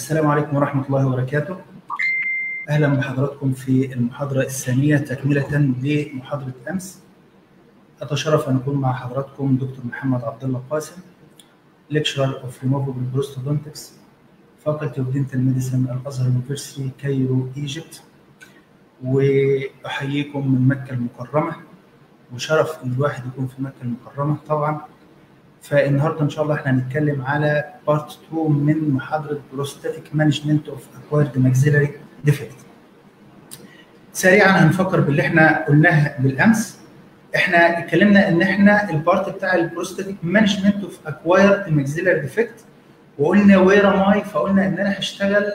السلام عليكم ورحمة الله وبركاته. أهلا بحضراتكم في المحاضرة الثانية تكملة لمحاضرة أمس. أتشرف أن أكون مع حضراتكم دكتور محمد عبد الله قاسم Lecturer of Removable Prosthodontics Faculty of Dental Medicine الأزهر University كايرو ايجيبت وأحييكم من مكة المكرمة وشرف إن الواحد يكون في مكة المكرمة طبعا فالنهارده ان شاء الله احنا هنتكلم على بارت 2 من محاضره بروستاتيك مانجمنت اوف اكوارد ماكسيلاري ديفكت. سريعا هنفكر باللي احنا قلناه بالامس احنا اتكلمنا ان احنا البارت بتاع البروستاتيك مانجمنت اوف اكوايرد ماكسيلاري ديفكت وقلنا وير ام اي فقلنا ان انا هشتغل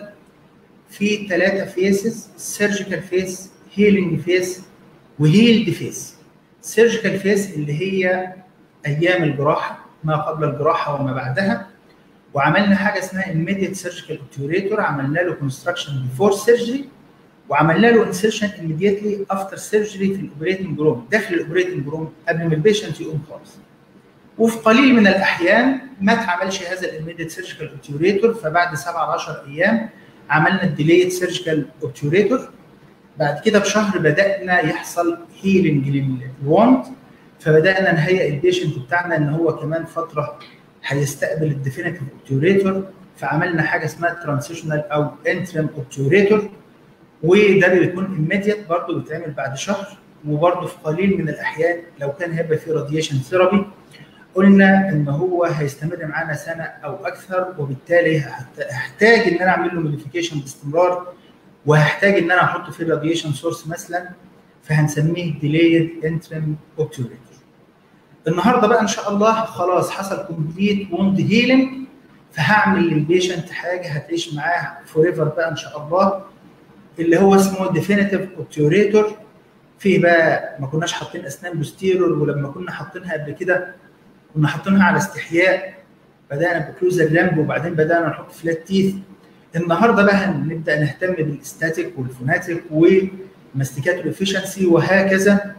في ثلاثه فيسز سيرجيكال فيس هيلينج فيس وهيلد فيس. سيرجيكال فيس اللي هي ايام الجراحه ما قبل الجراحه وما بعدها وعملنا حاجه اسمها immediate surgical obturator عملنا له construction before surgery وعملنا له insertion immediately after surgery في الاوبريتنج روم داخل الاوبريتنج روم قبل ما البيشنت يقوم خالص وفي قليل من الاحيان ما اتعملش هذا الاميديت سيرجيكال اوبتوريتور فبعد 7 ل 10 ايام عملنا الديليت سيرجيكال اوبتوريتور بعد كده بشهر بدانا يحصل هيلينج للوند فبدانا نهيئ البيشنت بتاعنا ان هو كمان فتره هيستقبل الديفينيتيف اوبتوريتور فعملنا حاجه اسمها ترانسيشنال او انترم اوبتوريتور وده بيكون immediate برضه بيتعمل بعد شهر وبرضه في قليل من الاحيان لو كان هيبقى فيه راديشن ثيرابي قلنا ان هو هيستمر معانا سنه او اكثر وبالتالي هحتاج ان انا اعمل له موديفيكيشن باستمرار وهحتاج ان انا احط فيه راديشن سورس مثلا فهنسميه ديليد انترم اوبتوريتور النهارده بقى ان شاء الله خلاص حصل كومبليت ووند هيلينج فهعمل للبيشنت حاجه هتعيش معاه فور ايفر بقى ان شاء الله اللي هو اسمه ديفينيتيف اوبتوريتور في بقى ما كناش حاطين اسنان بوستيرور ولما كنا حاطينها قبل كده كنا حاطينها على استحياء بدانا بكلوزر لامب وبعدين بدانا نحط فلات تيث النهارده بقى هنبدا نهتم بالاستاتيك والفوناتيك وماستيكاتور افشنسي وهكذا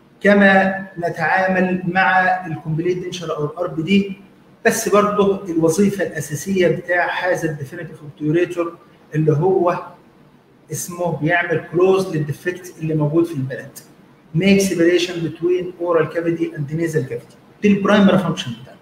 كما نتعامل مع الكومبليت دنشر او الار بي دي بس برضه الوظيفه الاساسيه بتاع هذا الديفينيتيف اوبتوريتور اللي هو اسمه بيعمل كلوز للديفكت اللي موجود في البلد ميك سيبريشن بتوين اورال كافيتي اند نيزل كافيتي دي البرايمري فانكشن بتاعته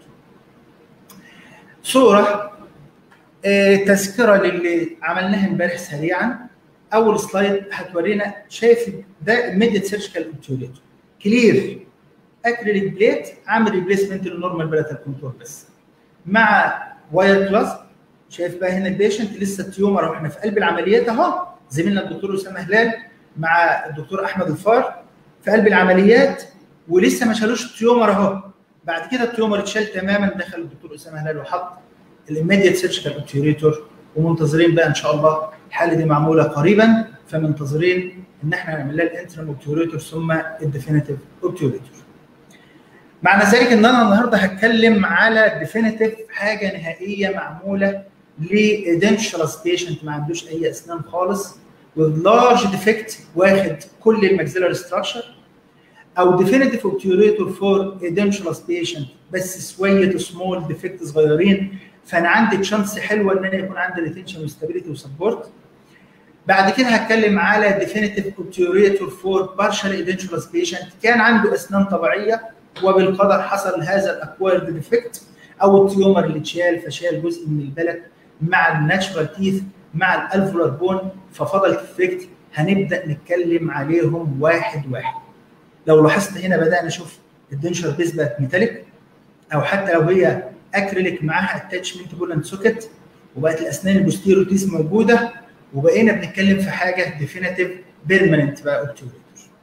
صوره آه تذكره للي عملناها امبارح سريعا اول سلايد هتورينا شايف ده ميديت سيرجيكال اوبتوريتور كلير اكريليك بليت عامل ريبليسمنت للنورمال بلاتال كونتور بس مع واير كلاس شايف بقى هنا البيشنت لسه التيومر واحنا في قلب العمليات اهو زميلنا الدكتور اسامه هلال مع الدكتور احمد الفار في قلب العمليات ولسه ما شالوش التيومر اهو بعد كده التيومر اتشال تماما دخل الدكتور اسامه هلال وحط الاميديت سيرجيكال اوبتوريتور ومنتظرين بقى ان شاء الله الحاله دي معموله قريبا فمنتظرين ان احنا نعمل لها الانترم اوبتوريتور ثم الديفينيتيف اوبتوريتور. معنى ذلك ان انا النهارده هتكلم على ديفينيتيف حاجه نهائيه معموله لدنشلس بيشنت ما عندوش اي اسنان خالص with large defect واخد كل الماكسيلار ستراكشر او ديفينيتيف اوبتوريتور فور دنشلس بيشنت بس شويه سمول ديفكت صغيرين فانا عندي تشانس حلوه ان انا يكون عندي ريتنشن وستابيليتي وسبورت بعد كده هتكلم على ديفينيتيف اوبتوريتور فور بارشال ايدنشولس بيشنت كان عنده اسنان طبيعيه وبالقدر حصل هذا الاكوايرد ديفكت او التيومر اللي اتشال فشال جزء من البلد مع الناتشرال تيث مع الالفولار بون ففضل ديفكت هنبدا نتكلم عليهم واحد واحد لو لاحظت هنا بدانا نشوف الدنشر بيس بقت ميتاليك او حتى لو هي اكريليك معاها اتاتشمنت بولند سوكت وبقت الاسنان البوستيرو تيث موجوده وبقينا بنتكلم في حاجه ديفينيتيف بيرمننت بقى اوبتوريتور.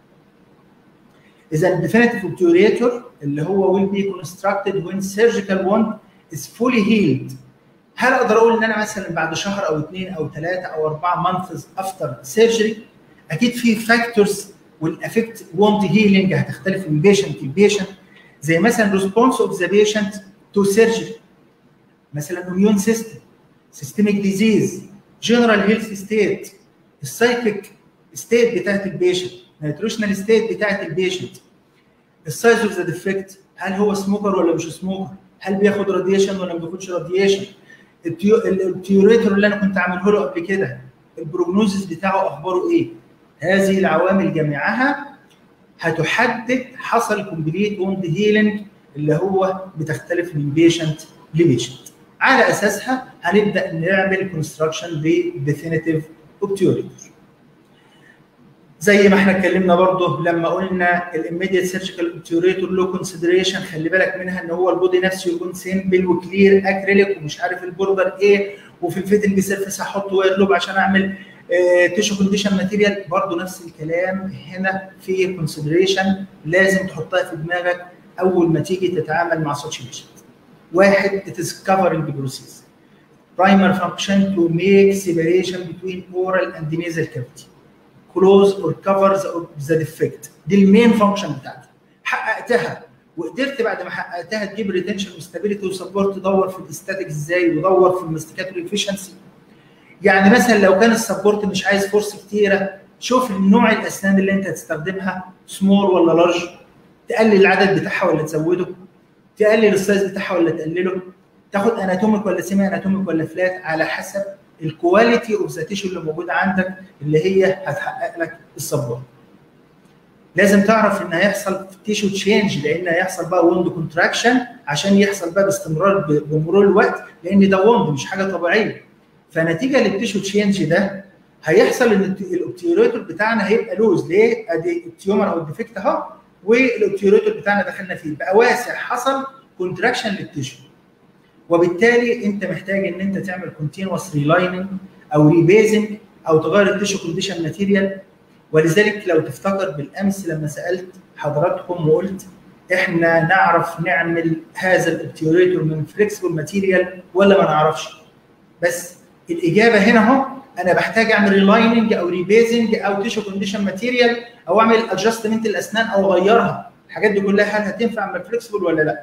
اذا الديفينيتيف اوبتوريتور اللي هو ويل بي كونستراكتد وين سيرجيكال وند از فولي هيلد هل اقدر اقول ان انا مثلا بعد شهر او اثنين او ثلاثه او اربعه مانثز افتر سيرجري اكيد في فاكتورز والافكت وونت هيلينج هتختلف من بيشنت لبيشنت زي مثلا ريسبونس اوف ذا بيشنت تو سيرجري مثلا اميون سيستم سيستميك ديزيز جنرال هيلث ستيت السايكيك ستيت بتاعت البيشنت نيوتريشنال ستيت بتاعت البيشنت السايز اوف ذا ديفكت هل هو سموكر ولا مش سموكر هل بياخد راديشن ولا ما بياخدش راديشن التيوريتور اللي انا كنت عامله له قبل كده البروجنوزس بتاعه اخباره ايه هذه العوامل جميعها هتحدد حصل كومبليت ووند هيلينج اللي هو بتختلف من بيشنت لبيشنت على اساسها هنبدا نعمل كونستراكشن لديفينيتيف اوبتيوريتور زي ما احنا اتكلمنا برضه لما قلنا الاميديت سيرجيكال اوبتيوريتور له كونسيدريشن خلي بالك منها ان هو البودي نفسه يكون سيمبل وكلير اكريليك ومش عارف البوردر ايه وفي الفيتنج سيرفيس هحط واير لوب عشان اعمل تيشو كونديشن ماتيريال برضه نفس الكلام هنا في كونسيدريشن لازم تحطها في دماغك اول ما تيجي تتعامل مع ساتش بيشنت واحد it is covering process primer function to make separation between oral and nasal cavity close or cover the defect دي المين فانكشن بتاعتي حققتها وقدرت بعد ما حققتها تجيب ريتنشن وستابيليتي وسبورت تدور في الاستاتيك ازاي ودور في الماستيكاتوري افشنسي يعني مثلا لو كان السبورت مش عايز فورس كتيره شوف نوع الاسنان اللي انت هتستخدمها سمول ولا لارج تقلل العدد بتاعها ولا تزوده تقلل السايز بتاعها ولا تقلله تاخد اناتوميك ولا سيمي اناتوميك ولا فلات على حسب الكواليتي اوف ذا تيشو اللي موجوده عندك اللي هي هتحقق لك السبورت لازم تعرف ان هيحصل تيشو تشينج لان هيحصل بقى ووند كونتراكشن عشان يحصل بقى باستمرار بمرور الوقت لان ده ووند مش حاجه طبيعيه فنتيجه للتيشو تشينج ده هيحصل ان الاوبتيوريتور بتاعنا هيبقى لوز ليه؟ ادي التيومر او الديفكت اهو والاوبتيوريتور بتاعنا دخلنا فيه بقى واسع حصل كونتراكشن للتيشو وبالتالي انت محتاج ان انت تعمل كونتينوس ريلايننج او ريبيزنج او تغير التيشو كونديشن ماتيريال ولذلك لو تفتكر بالامس لما سالت حضراتكم وقلت احنا نعرف نعمل هذا الاوبتيوريتور من فليكسبل ماتيريال ولا ما نعرفش بس الاجابه هنا اهو انا بحتاج اعمل ريلايننج او ريبيزنج او تيشو كونديشن ماتيريال او اعمل ادجستمنت الاسنان او اغيرها الحاجات دي كلها هل هتنفع مع فليكسبل ولا لا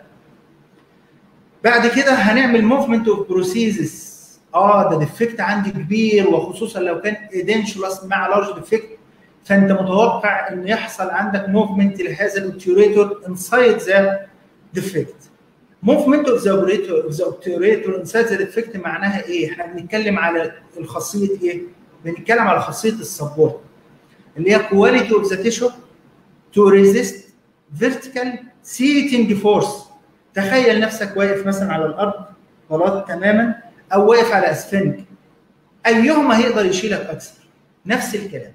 بعد كده هنعمل موفمنت اوف بروسيسز اه ده ديفكت عندي كبير وخصوصا لو كان ايدنشولس مع لارج ديفكت فانت متوقع ان يحصل عندك موفمنت لهذا الاوبتيوريتور انسايد ذا ديفكت موفمنت اوف ذا اوبتيوريتور ذا اوبتيوريتور انسايد ذا ديفكت معناها ايه؟ احنا بنتكلم على الخاصيه ايه؟ بنتكلم على خاصيه السبورت اللي هي كواليتي اوف ذا تيشو تو ريزيست فيرتيكال سيتنج فورس تخيل نفسك واقف مثلا على الارض غلط تماما او واقف على اسفنج ايهما هيقدر يشيلك اكثر نفس الكلام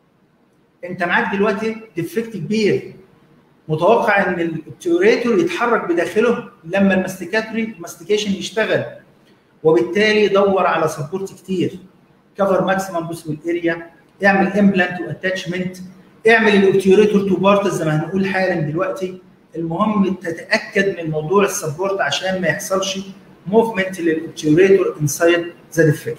انت معاك دلوقتي ديفكت كبير متوقع ان الاوبتيوريتور يتحرك بداخله لما الماستيكاتوري الماستيكيشن يشتغل وبالتالي دور على سبورت كتير كفر ماكسيمم بوسيبل اريا اعمل امبلانت واتاتشمنت اعمل الاوبتيوريتور تو بارتس زي ما هنقول حالا دلوقتي المهم تتاكد من موضوع السبورت عشان ما يحصلش موفمنت للاوبتيوريتور انسايد ذا ديفكت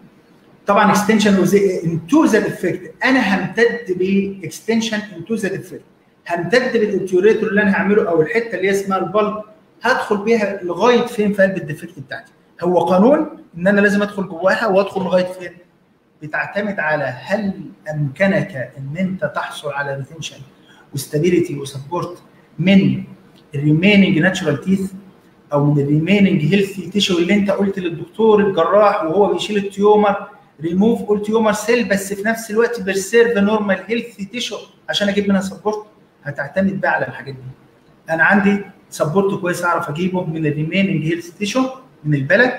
طبعا اكستنشن انتو ذا ديفكت انا همتد باكستنشن انتو ذا ديفكت همتد بالاوبتيوريتور اللي انا هعمله او الحته اللي هي اسمها البلب هدخل بيها لغايه فين في قلب الديفكت بتاعتي هو قانون ان انا لازم ادخل جواها وادخل لغايه فين بتعتمد على هل امكنك ان انت تحصل على ريتنشن وستابيليتي وسبورت من الريميننج ناتشورال تيث او من الريميننج هيلثي تيشو اللي انت قلت للدكتور الجراح وهو بيشيل التيومر ريموف اول تيومر سيل بس في نفس الوقت بيرسيرف نورمال هيلثي تيشو عشان اجيب منها سبورت هتعتمد بقى على الحاجات دي انا عندي سبورت كويس اعرف اجيبه من الريميننج هيلثي تيشو من البلد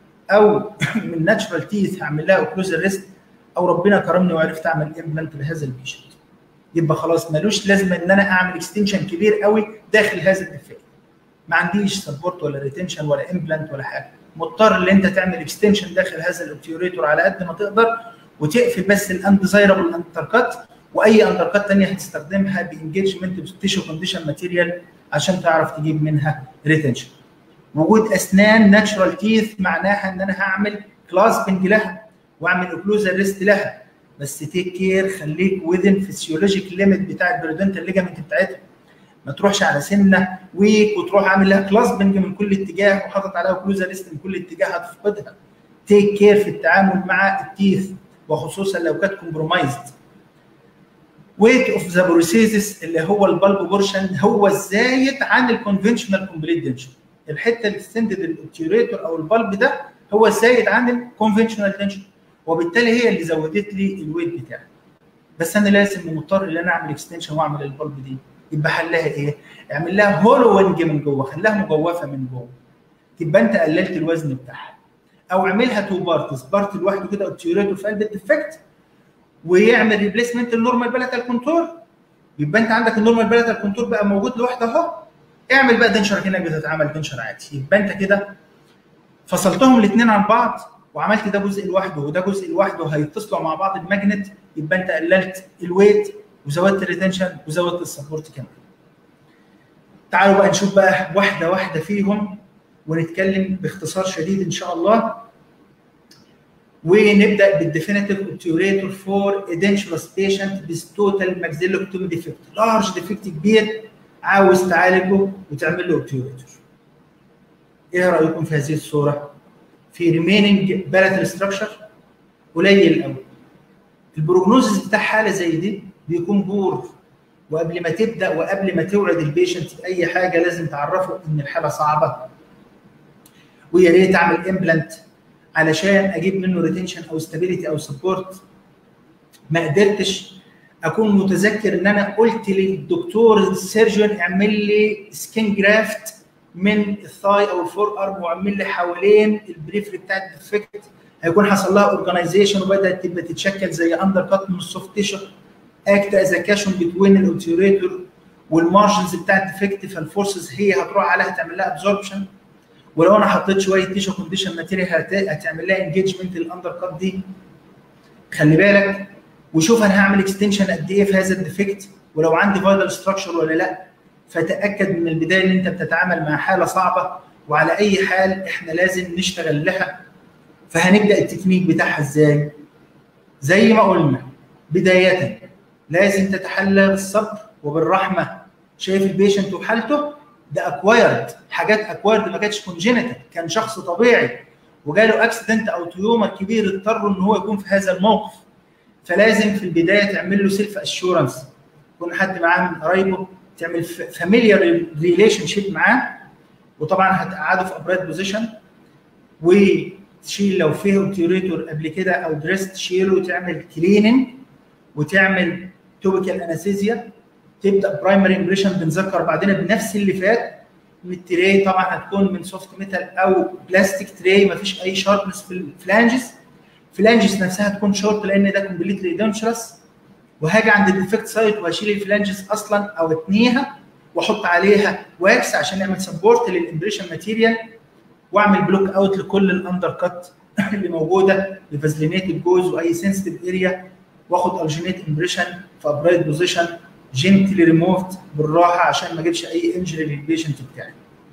او من ناتشورال تيث هعمل لها اوكلوزال ريست او ربنا كرمني وعرفت اعمل امبلانت لهذا البيشنت يبقى خلاص ملوش لازمه ان انا اعمل اكستنشن كبير قوي داخل هذا الديفكت ما عنديش سبورت ولا ريتنشن ولا امبلانت ولا حاجه مضطر ان انت تعمل اكستنشن داخل هذا الاوبتيوريتور على قد ما تقدر وتقفل بس الانديزايربل اندركات واي اندركات ثانيه هتستخدمها بانجيجمنت تيشو كونديشن ماتيريال عشان تعرف تجيب منها ريتنشن وجود اسنان ناتشورال تيث معناها ان انا هعمل كلاسبنج لها واعمل اوكلوزال ريست لها بس تيك كير خليك وذن فيسيولوجيك ليميت بتاع البريدنتال ليجامنت بتاعتها ما تروحش على سنه ويك وتروح عامل لها كلاسبنج من كل اتجاه وحاطط عليها اوكلوزال ريست من كل اتجاه هتفقدها تيك كير في التعامل مع التيث وخصوصا لو كانت كومبرومايزد ويت اوف ذا بروسيسس اللي هو البالب بورشن هو الزايد عن الكونفنشنال كومبليت دنشن الحته اللي تستندد الاوبتيوريتور او البالب ده هو زايد عن الكونفنشنال تنشن وبالتالي هي اللي زودت لي الويت بتاعي بس انا لازم مضطر ان انا اعمل اكستنشن واعمل البلب دي يبقى حلها ايه؟ اعمل لها هولوينج من جوه خليها مجوفه من جوه تبقى انت قللت الوزن بتاعها او اعملها تو بارتس بارت لوحده كده اوبتيوريتور في قلب الديفكت ويعمل ريبليسمنت النورمال بلاتال كونتور يبقى انت عندك النورمال بلاتال كونتور بقى موجود لوحده اهو اعمل بقى دنشر هنا بتتعمل دنشر عادي يبقى انت كده فصلتهم الاثنين عن بعض وعملت ده جزء لوحده وده جزء لوحده هيتصلوا مع بعض بماجنت يبقى انت قللت الويت وزودت الريتنشن وزودت السبورت كمان. تعالوا بقى نشوف بقى واحده واحده فيهم ونتكلم باختصار شديد ان شاء الله ونبدا بالديفينيتيف اوبتيوريتور فور ادنشولس بيشنت بس توتال ماكسيلوكتومي ديفكت لارج ديفكت كبير عاوز تعالجه وتعمل له اوبتيوريتور. ايه رايكم في هذه الصوره؟ في ريميننج بلاتال ستراكشر قليل قوي. البروجنوزس بتاع حاله زي دي بيكون بور وقبل ما تبدا وقبل ما توعد البيشنت باي حاجه لازم تعرفه ان الحاله صعبه ويا ريت اعمل امبلانت علشان اجيب منه ريتنشن او ستابيليتي او سبورت ما قدرتش اكون متذكر ان انا قلت للدكتور السيرجن اعمل لي سكين جرافت من الثاي او الفور ارم واعمل لي حوالين البريفري بتاع الديفكت هيكون حصل لها اورجنايزيشن وبدات تبقى تتشكل زي اندر كات من السوفت تيشو اكت از كاشون بتوين الاوبتيوريتور والمارجنز بتاع الديفكت فالفورسز هي هتروح عليها تعمل لها ابزوربشن ولو انا حطيت شويه تيشو كونديشن ماتيريال هتعمل لها انجيجمنت الاندر كات دي خلي بالك وشوف انا هعمل اكستنشن قد ايه في هذا الديفكت ولو عندي فايتال ستراكشر ولا لا فتاكد من البدايه ان انت بتتعامل مع حاله صعبه وعلى اي حال احنا لازم نشتغل لها فهنبدا التكنيك بتاعها ازاي؟ زي ما قلنا بدايه لازم تتحلى بالصبر وبالرحمه شايف البيشنت وحالته ده اكوايرد حاجات اكوايرد ما كانتش كونجينيتال كان شخص طبيعي وجاله اكسيدنت او تيومر كبير اضطر ان هو يكون في هذا الموقف فلازم في البدايه تعمل له سيلف اشورنس يكون حد معاه من قرايبه تعمل فاميليار ريليشن شيب معاه وطبعا هتقعده في ابرايت بوزيشن وتشيل لو فيه اوبتيوريتور قبل كده او دريس تشيله وتعمل كليننج وتعمل توبيكال انستيزيا تبدا برايمري امبريشن بنذكر بعدين بنفس اللي فات من التري طبعا هتكون من سوفت ميتال او بلاستيك تري ما فيش اي شاربنس في الفلانجز الفلانجز نفسها تكون شورت لان ده كومبليتلي دانشرس وهاجي عند الديفكت سايت وهشيل الفلانجز اصلا او اتنيها واحط عليها واكس عشان نعمل سبورت للامبريشن ماتيريال واعمل بلوك اوت لكل الاندر كات اللي موجوده لفازلينيتد جوز واي سنسيتيف اريا واخد الجينيت امبريشن في ابرايت بوزيشن جنتلي ريموفد بالراحه عشان ما اجيبش اي انجري للبيشنت بتاعي.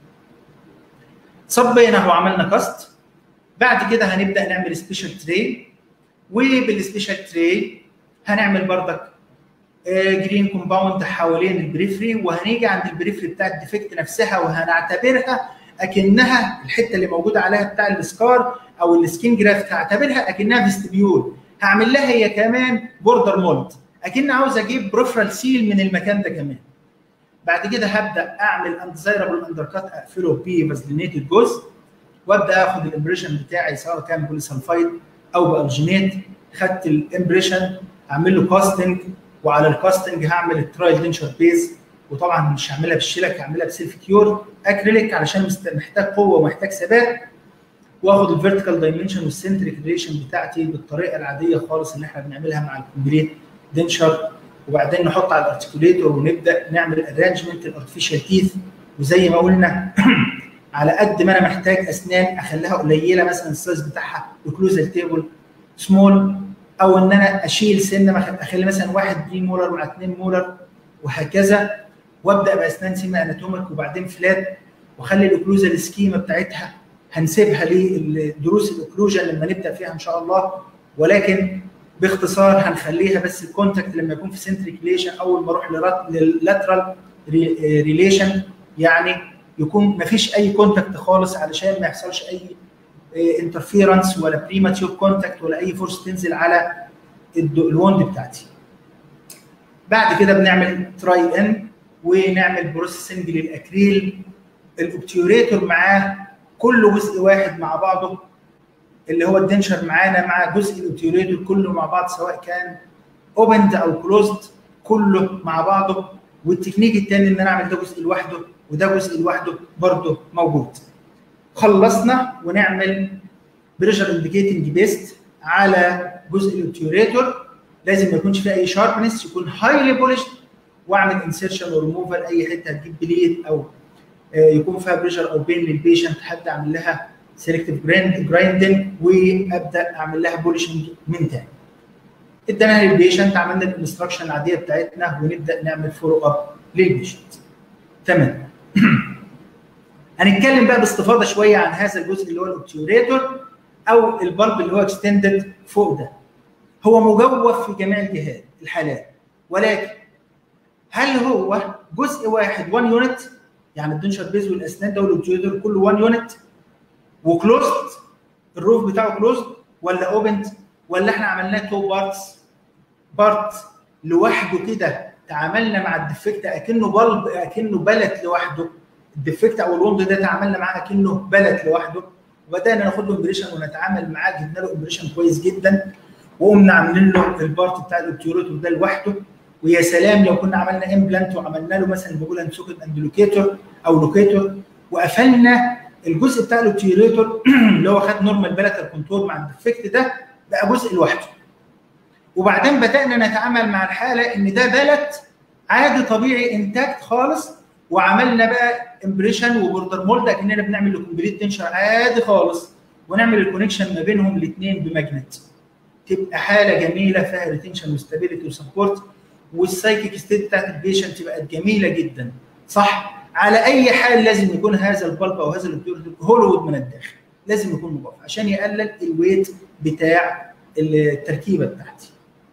صبينا وعملنا كاست بعد كده هنبدا نعمل سبيشال تري وبالسبيشال تري هنعمل بردك جرين كومباوند حوالين البريفري وهنيجي عند البريفري بتاع الديفكت نفسها وهنعتبرها اكنها الحته اللي موجوده عليها بتاع السكار او السكين جرافت هعتبرها اكنها فيستبيول هعمل لها هي كمان بوردر مولد اكن عاوز اجيب بروفرال سيل من المكان ده كمان بعد كده هبدا اعمل اندزايربل اندر كات اقفله بفازلينيتد جزء وابدا اخد الامبريشن بتاعي سواء كان بوليسلفايد او بالجينيت خدت الامبريشن اعمل له كاستنج وعلى الكاستنج هعمل الترايل دنشر بيز وطبعا مش هعملها بالشيلك هعملها بسيلف كيور اكريليك علشان محتاج قوه ومحتاج ثبات واخد الفيرتيكال دايمنشن والسنتريك ريليشن بتاعتي بالطريقه العاديه خالص اللي احنا بنعملها مع الكومبليت دنشر وبعدين نحط على الارتكوليتور ونبدا نعمل ارانجمنت الارتفيشال تيث وزي ما قلنا على قد ما انا محتاج اسنان اخليها قليله مثلا السايز بتاعها اوكلوزال تيبل سمول او ان انا اشيل سنه اخلي مثلا واحد بري مولر مع اثنين مولر وهكذا وابدا باسنان سيما اناتوميك وبعدين فلات واخلي الاوكلوزال سكيما بتاعتها هنسيبها لدروس الاوكلوجن لما نبدا فيها ان شاء الله ولكن باختصار هنخليها بس الكونتاكت لما يكون في سنتريك ريليشن اول ما اروح لللاترال ريليشن يعني يكون ما فيش اي كونتاكت خالص علشان ما يحصلش اي انترفيرنس ولا بريماتيور كونتاكت ولا اي فورس تنزل على الوند بتاعتي. بعد كده بنعمل تراي ان ونعمل بروسيسنج للاكريل الاوبتيوريتور معاه كل جزء واحد مع بعضه اللي هو الدنشر معانا مع جزء الاوتيوليتور كله مع بعض سواء كان اوبند او كلوزد كله مع بعضه والتكنيك الثاني ان انا اعمل ده جزء لوحده وده جزء لوحده برضه موجود. خلصنا ونعمل بريشر انديكيتنج بيست على جزء الاوتيوريتور لازم ما يكونش فيه اي شاربنس يكون هايلي بولشد واعمل انسيرشن وريموفال اي حته هتجيب بليد او يكون فيها بريشر او بين للبيشنت هبدا اعمل لها سيلكتيف جرايندنج وابدا اعمل لها بولشنج من تاني. اديناها للبيشنت عملنا الانستراكشن العاديه بتاعتنا ونبدا نعمل فولو اب للبيشنت. تمام. هنتكلم بقى باستفاضه شويه عن هذا الجزء اللي هو الاوبتيوريتور او البلب اللي هو اكستندد فوق ده. هو مجوف في جميع الجهات الحالات ولكن هل هو جزء واحد 1 يونت يعني الدنشر بيز والاسنان ده والاوبتيوريتور كله 1 يونت وكلوزد الروف بتاعه كلوزد ولا اوبند ولا احنا عملناه تو بارتس بارت لوحده كده تعاملنا مع الديفكت اكنه بلب اكنه بلت لوحده الديفكت او الوند ده تعاملنا معاه اكنه بلت لوحده وبدانا ناخد له امبريشن ونتعامل معاه جبنا له امبريشن كويس جدا وقمنا عاملين له البارت بتاع الاوبتيوريتور ده لوحده ويا سلام لو كنا عملنا امبلانت وعملنا له مثلا بقول سوكت اند لوكيتور او لوكيتور وقفلنا الجزء بتاع الاوبتيوريتور اللي هو خد نورمال بلاتر كنترول مع الديفكت ده بقى جزء لوحده وبعدين بدانا نتعامل مع الحاله ان ده بلت عادي طبيعي انتاكت خالص وعملنا بقى امبريشن وبوردر مولد اكننا بنعمل كومبليت تنشر عادي خالص ونعمل الكونكشن ما بينهم الاثنين بماجنت تبقى حاله جميله فيها ريتنشن وستابيليتي وسبورت والسايكيك ستيت بتاعت البيشنت بقت جميله جدا صح على اي حال لازم يكون هذا البلب او هذا هولوود من الداخل لازم يكون مضاف عشان يقلل الويت بتاع التركيبه بتاعتي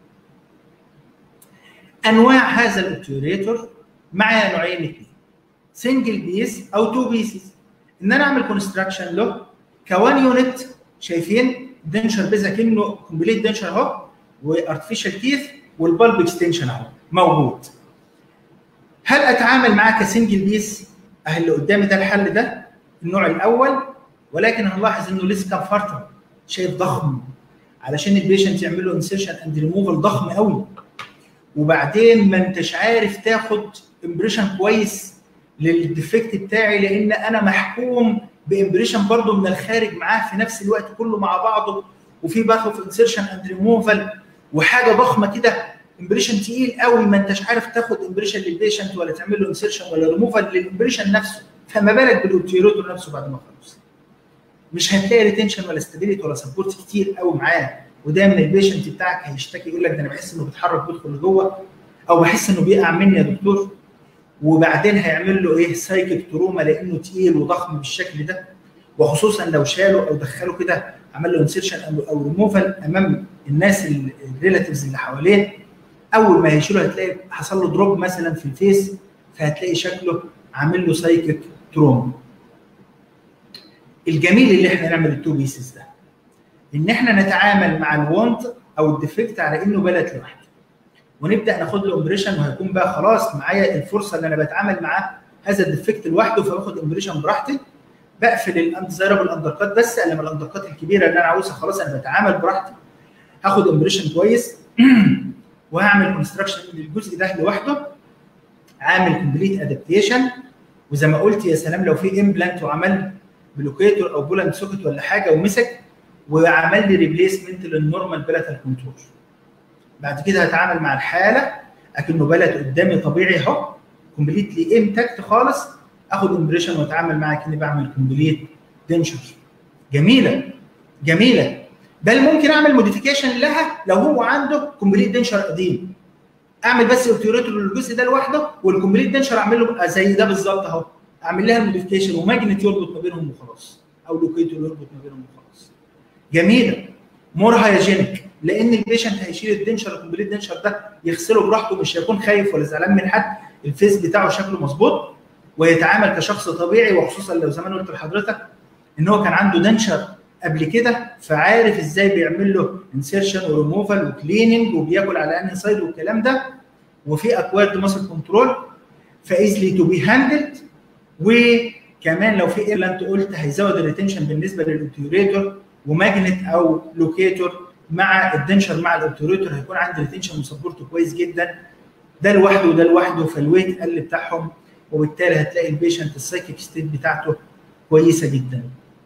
انواع هذا الاوبتيوريتور معايا نوعين اثنين سنجل بيس او تو بيسز ان انا اعمل كونستراكشن له كوان يونت شايفين دنشر بيز كانه كومبليت دنشر اهو وارتفيشال تيث والبلب اكستنشن اهو موجود هل اتعامل معاه كسنجل بيس اهي اللي قدامي ده الحل ده النوع الاول ولكن هنلاحظ انه لسه كمفرتر شايف ضخم علشان البيشنت يعمل له انسيرشن اند ريموفال ضخم قوي وبعدين ما انتش عارف تاخد امبريشن كويس للديفكت بتاعي لان انا محكوم بامبريشن برضه من الخارج معاه في نفس الوقت كله مع بعضه وفي باخد في انسيرشن اند ريموفال وحاجه ضخمه كده امبريشن تقيل قوي ما انتش عارف تاخد امبريشن للبيشنت ولا تعمل له انسيرشن ولا ريموفال للامبريشن نفسه فما بالك بالاوتيروتور نفسه بعد ما خلص مش هتلاقي ريتنشن ولا ستابيليتي ولا سبورت كتير قوي معاه ودايما البيشنت بتاعك هيشتكي يقول لك ده انا بحس انه بيتحرك بيدخل لجوه او بحس انه بيقع مني يا دكتور وبعدين هيعمل له ايه سايكيك تروما لانه تقيل وضخم بالشكل ده وخصوصا لو شاله او دخله كده عمل له انسيرشن او ريموفال امام الناس الريلاتيفز اللي حواليه اول ما هيشيله هتلاقي حصل له دروب مثلا في الفيس فهتلاقي شكله عامل له سايكيك تروما الجميل اللي احنا نعمل التو بيسز ده ان احنا نتعامل مع الوونت او الديفكت على انه بلد لوحده ونبدا ناخد له امبريشن وهيكون بقى خلاص معايا الفرصه اللي انا بتعامل معاه هذا الديفكت لوحده فباخد امبريشن براحتي بقفل الاندزايربل اندركات بس لما الاندركات الكبيره اللي انا عاوزها خلاص انا بتعامل براحتي هاخد امبريشن كويس وهعمل كونستراكشن للجزء ده لوحده عامل كومبليت ادابتيشن وزي ما قلت يا سلام لو في امبلانت وعمل بلوكيتور او بولند سوكت ولا حاجه ومسك وعمل لي ريبليسمنت للنورمال بلاتال كنترول بعد كده هتعامل مع الحاله اكنه بلد قدامي طبيعي اهو كومبليتلي انتاكت خالص اخد امبريشن واتعامل معاه كاني بعمل كومبليت دنشر جميله جميله بل ممكن اعمل موديفيكيشن لها لو هو عنده كومبليت دنشر قديم اعمل بس اوبتيوريتور للجزء ده لوحده والكومبليت دنشر اعمل له زي ده بالظبط اهو اعمل لها الموديفيكيشن وماجنت يربط ما بينهم وخلاص او لوكيتور يربط ما بينهم وخلاص جميله مور هايجينيك لان البيشنت هيشيل الدنشر الكومبليت دنشر ده يغسله براحته مش هيكون خايف ولا زعلان من حد الفيس بتاعه شكله مظبوط ويتعامل كشخص طبيعي وخصوصا لو زمان قلت لحضرتك ان هو كان عنده دنشر قبل كده فعارف ازاي بيعمل له انسيرشن وريموفال وكليننج وبياكل على انهي سايد والكلام ده وفي اكوارد ماسل كنترول فايزلي تو بي هاندلد وكمان لو في ايرلاند قلت هيزود الريتنشن بالنسبه للاوبتيوريتور وماجنت او لوكيتور مع الدنشر مع الاوبتوريتور هيكون عندي ريتنشن وسبورت كويس جدا ده لوحده وده لوحده فالويت قل بتاعهم وبالتالي هتلاقي البيشنت السايكيك ستيت بتاعته كويسه جدا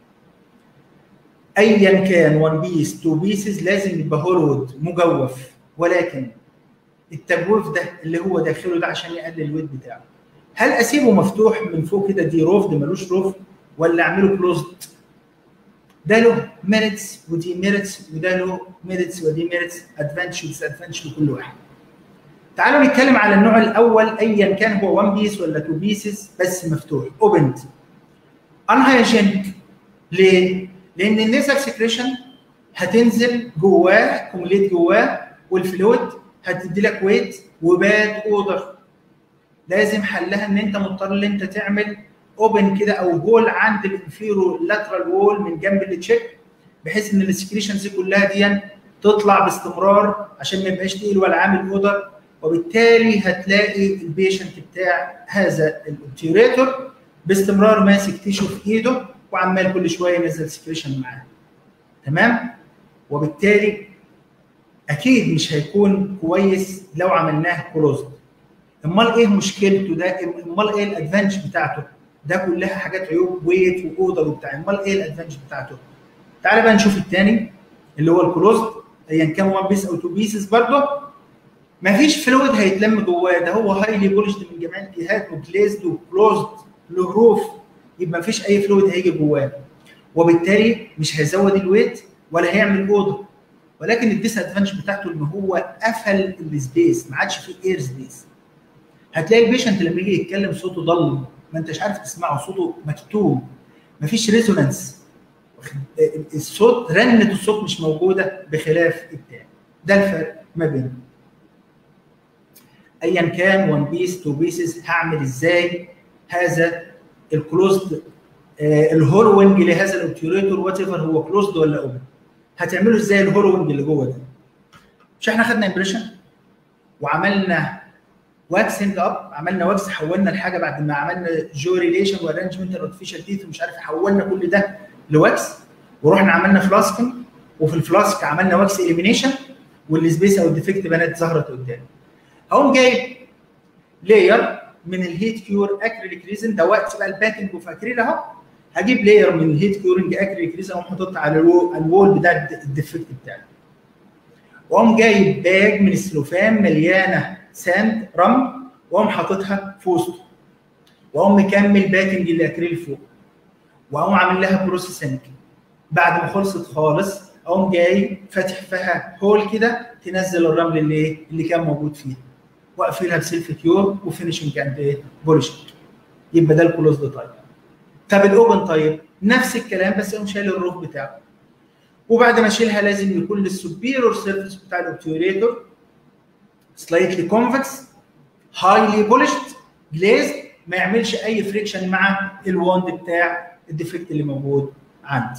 ايا كان 1 بيس 2 بيسز لازم يبقى هولود مجوف ولكن التجويف ده اللي هو داخله ده عشان يقلل الويت بتاعه هل اسيبه مفتوح من فوق كده دي روف ده ملوش روف ولا اعمله كلوزد ده له ميريتس ودي ميريتس وده له ميريتس ودي ميريتس ادفانتج وديس ادفانتج لكل واحد تعالوا نتكلم على النوع الاول ايا كان هو 1 بيس ولا 2 بيسز بس مفتوح اوبند انهايجينيك ليه؟ لان النيزل سكريشن هتنزل جواه كومليت جواه والفلويد هتدي لك ويت وباد اودر لازم حلها ان انت مضطر ان انت تعمل اوبن كده او هول عند الانفيرو لاترال وول من جنب التشيك بحيث ان السكريشنز دي كلها دي تطلع باستمرار عشان ما يبقاش تقيل ولا عامل اودر وبالتالي هتلاقي البيشنت بتاع هذا الاوبتيوريتور باستمرار ماسك تيشو في ايده وعمال كل شويه ينزل سكريشن معاه تمام وبالتالي اكيد مش هيكون كويس لو عملناه كلوزد امال ايه مشكلته ده امال ايه الادفانتج بتاعته ده كلها حاجات عيوب ويت واودر وبتاع امال ايه الادفانتج بتاعته تعالى بقى نشوف الثاني اللي هو الكلوزد ايا كان 1 بيس او 2 بيسز برضه مفيش فلويد هيتلم جواه ده هو هايلي بولشد من جميع الجهات وجليزد وكلوزد له روف يبقى مفيش اي فلويد هيجي جواه وبالتالي مش هيزود الويت ولا هيعمل اوضه ولكن الديس ادفانتج بتاعته ان هو قفل السبيس ما عادش فيه اير سبيس هتلاقي البيشنت لما يجي يتكلم صوته ضل ما انتش عارف تسمعه صوته مكتوم مفيش ريزونانس الصوت رنه الصوت مش موجوده بخلاف التاني ده الفرق ما بينهم ايا كان 1 بيس 2 بيسز هعمل ازاي هذا الكلوزد آه الهولوينج لهذا الاوبتيوريتور وات ايفر هو كلوزد ولا اوبن هتعملوا ازاي الهولوينج اللي جوه ده مش احنا خدنا امبريشن وعملنا واكسنج اب عملنا واكس حولنا الحاجه بعد ما عملنا جو ريليشن وارانجمنت ارتفيشال تيث ومش عارف حولنا كل ده لواكس ورحنا عملنا فلاسكنج وفي الفلاسك عملنا واكس اليمينيشن والسبيس او الديفكت بانت ظهرت قدامي هقوم جايب لاير من الهيت كيور اكريليك ريزن ده وقت بقى الباكنج وفي اكريل اهو هجيب لاير من الهيت كيورنج اكريليك ريزن اقوم حاططها على الوول بتاع الديفكت بتاعي واقوم جايب باج من السلوفان مليانه ساند رمل واقوم حاططها في وسطه واقوم مكمل باكنج الاكريل فوق واقوم عامل لها بروسيسنج بعد ما خلصت خالص اقوم جاي فاتح فيها هول كده تنزل الرمل اللي ايه اللي كان موجود فيها واقفلها بسيلف كيور وفينشنج اند ايه بولشنج يبقى ده الكلوزد تايب طب الاوبن طيب نفس الكلام بس اقوم شايل الروف بتاعه وبعد ما اشيلها لازم يكون السوبيرور سيرفيس بتاع الاوبتيوريتور سلايتلي كونفكس هايلي بولشد جليزد ما يعملش اي فريكشن مع الوند بتاع الديفكت اللي موجود عندي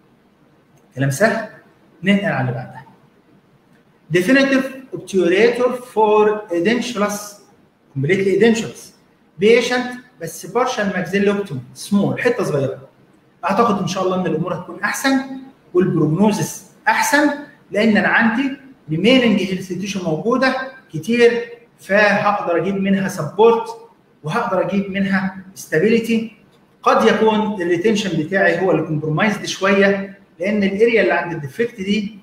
كلام سهل ننقل على اللي بعدها definitive obturator for edentulous completely edentulous patient بس partial maxillotomy small حته صغيره اعتقد ان شاء الله ان الامور هتكون احسن والبروجنوزس احسن لان انا عندي remaining health tissue موجوده كتير فهقدر اجيب منها سبورت وهقدر اجيب منها ستابيليتي قد يكون الريتنشن بتاعي هو اللي كومبرومايزد شويه لان الاريا اللي عند الديفكت دي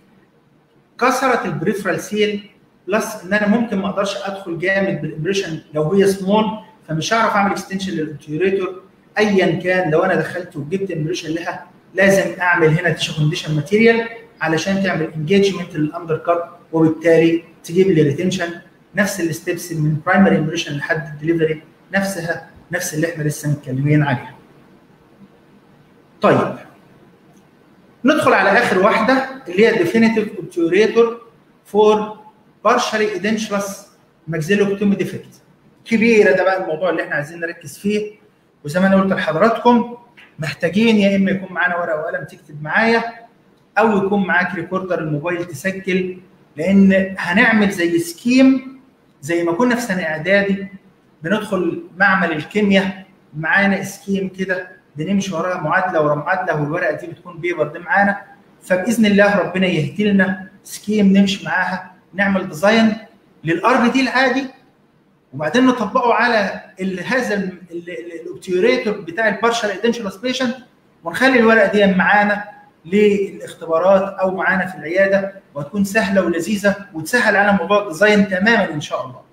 كسرت البريفرال سيل بلس ان انا ممكن ما اقدرش ادخل جامد بالامبريشن لو هي سمول فمش هعرف اعمل اكستنشن للاوبتيوريتور ايا كان لو انا دخلت وجبت امبريشن لها لازم اعمل هنا تيشو كونديشن ماتيريال علشان تعمل انجيجمنت للاندر كات وبالتالي تجيب لي ريتنشن نفس الستبس من برايمري امبريشن لحد الدليفري نفسها نفس اللي احنا لسه متكلمين عليها. طيب ندخل على اخر واحده اللي هي definitive obturator for partially edentulous maxillotomy defect كبيره ده بقى الموضوع اللي احنا عايزين نركز فيه وزي ما انا قلت لحضراتكم محتاجين يا اما يكون معانا ورقه وقلم تكتب معايا او يكون معاك ريكوردر الموبايل تسجل لان هنعمل زي سكيم زي ما كنا في سنه اعدادي بندخل معمل الكيمياء معانا سكيم كده بنمشي وراها معادله ورا معادله والورقه دي بتكون بيبر دي معانا فباذن الله ربنا يهدي لنا سكيم نمشي معاها نعمل ديزاين للار بي دي العادي وبعدين نطبقه على ال هذا الاوبتيوريتور بتاع البارشال ايدنشال بيشنت ونخلي الورقه دي معانا للاختبارات او معانا في العياده وهتكون سهله ولذيذه وتسهل على موضوع الديزاين تماما ان شاء الله.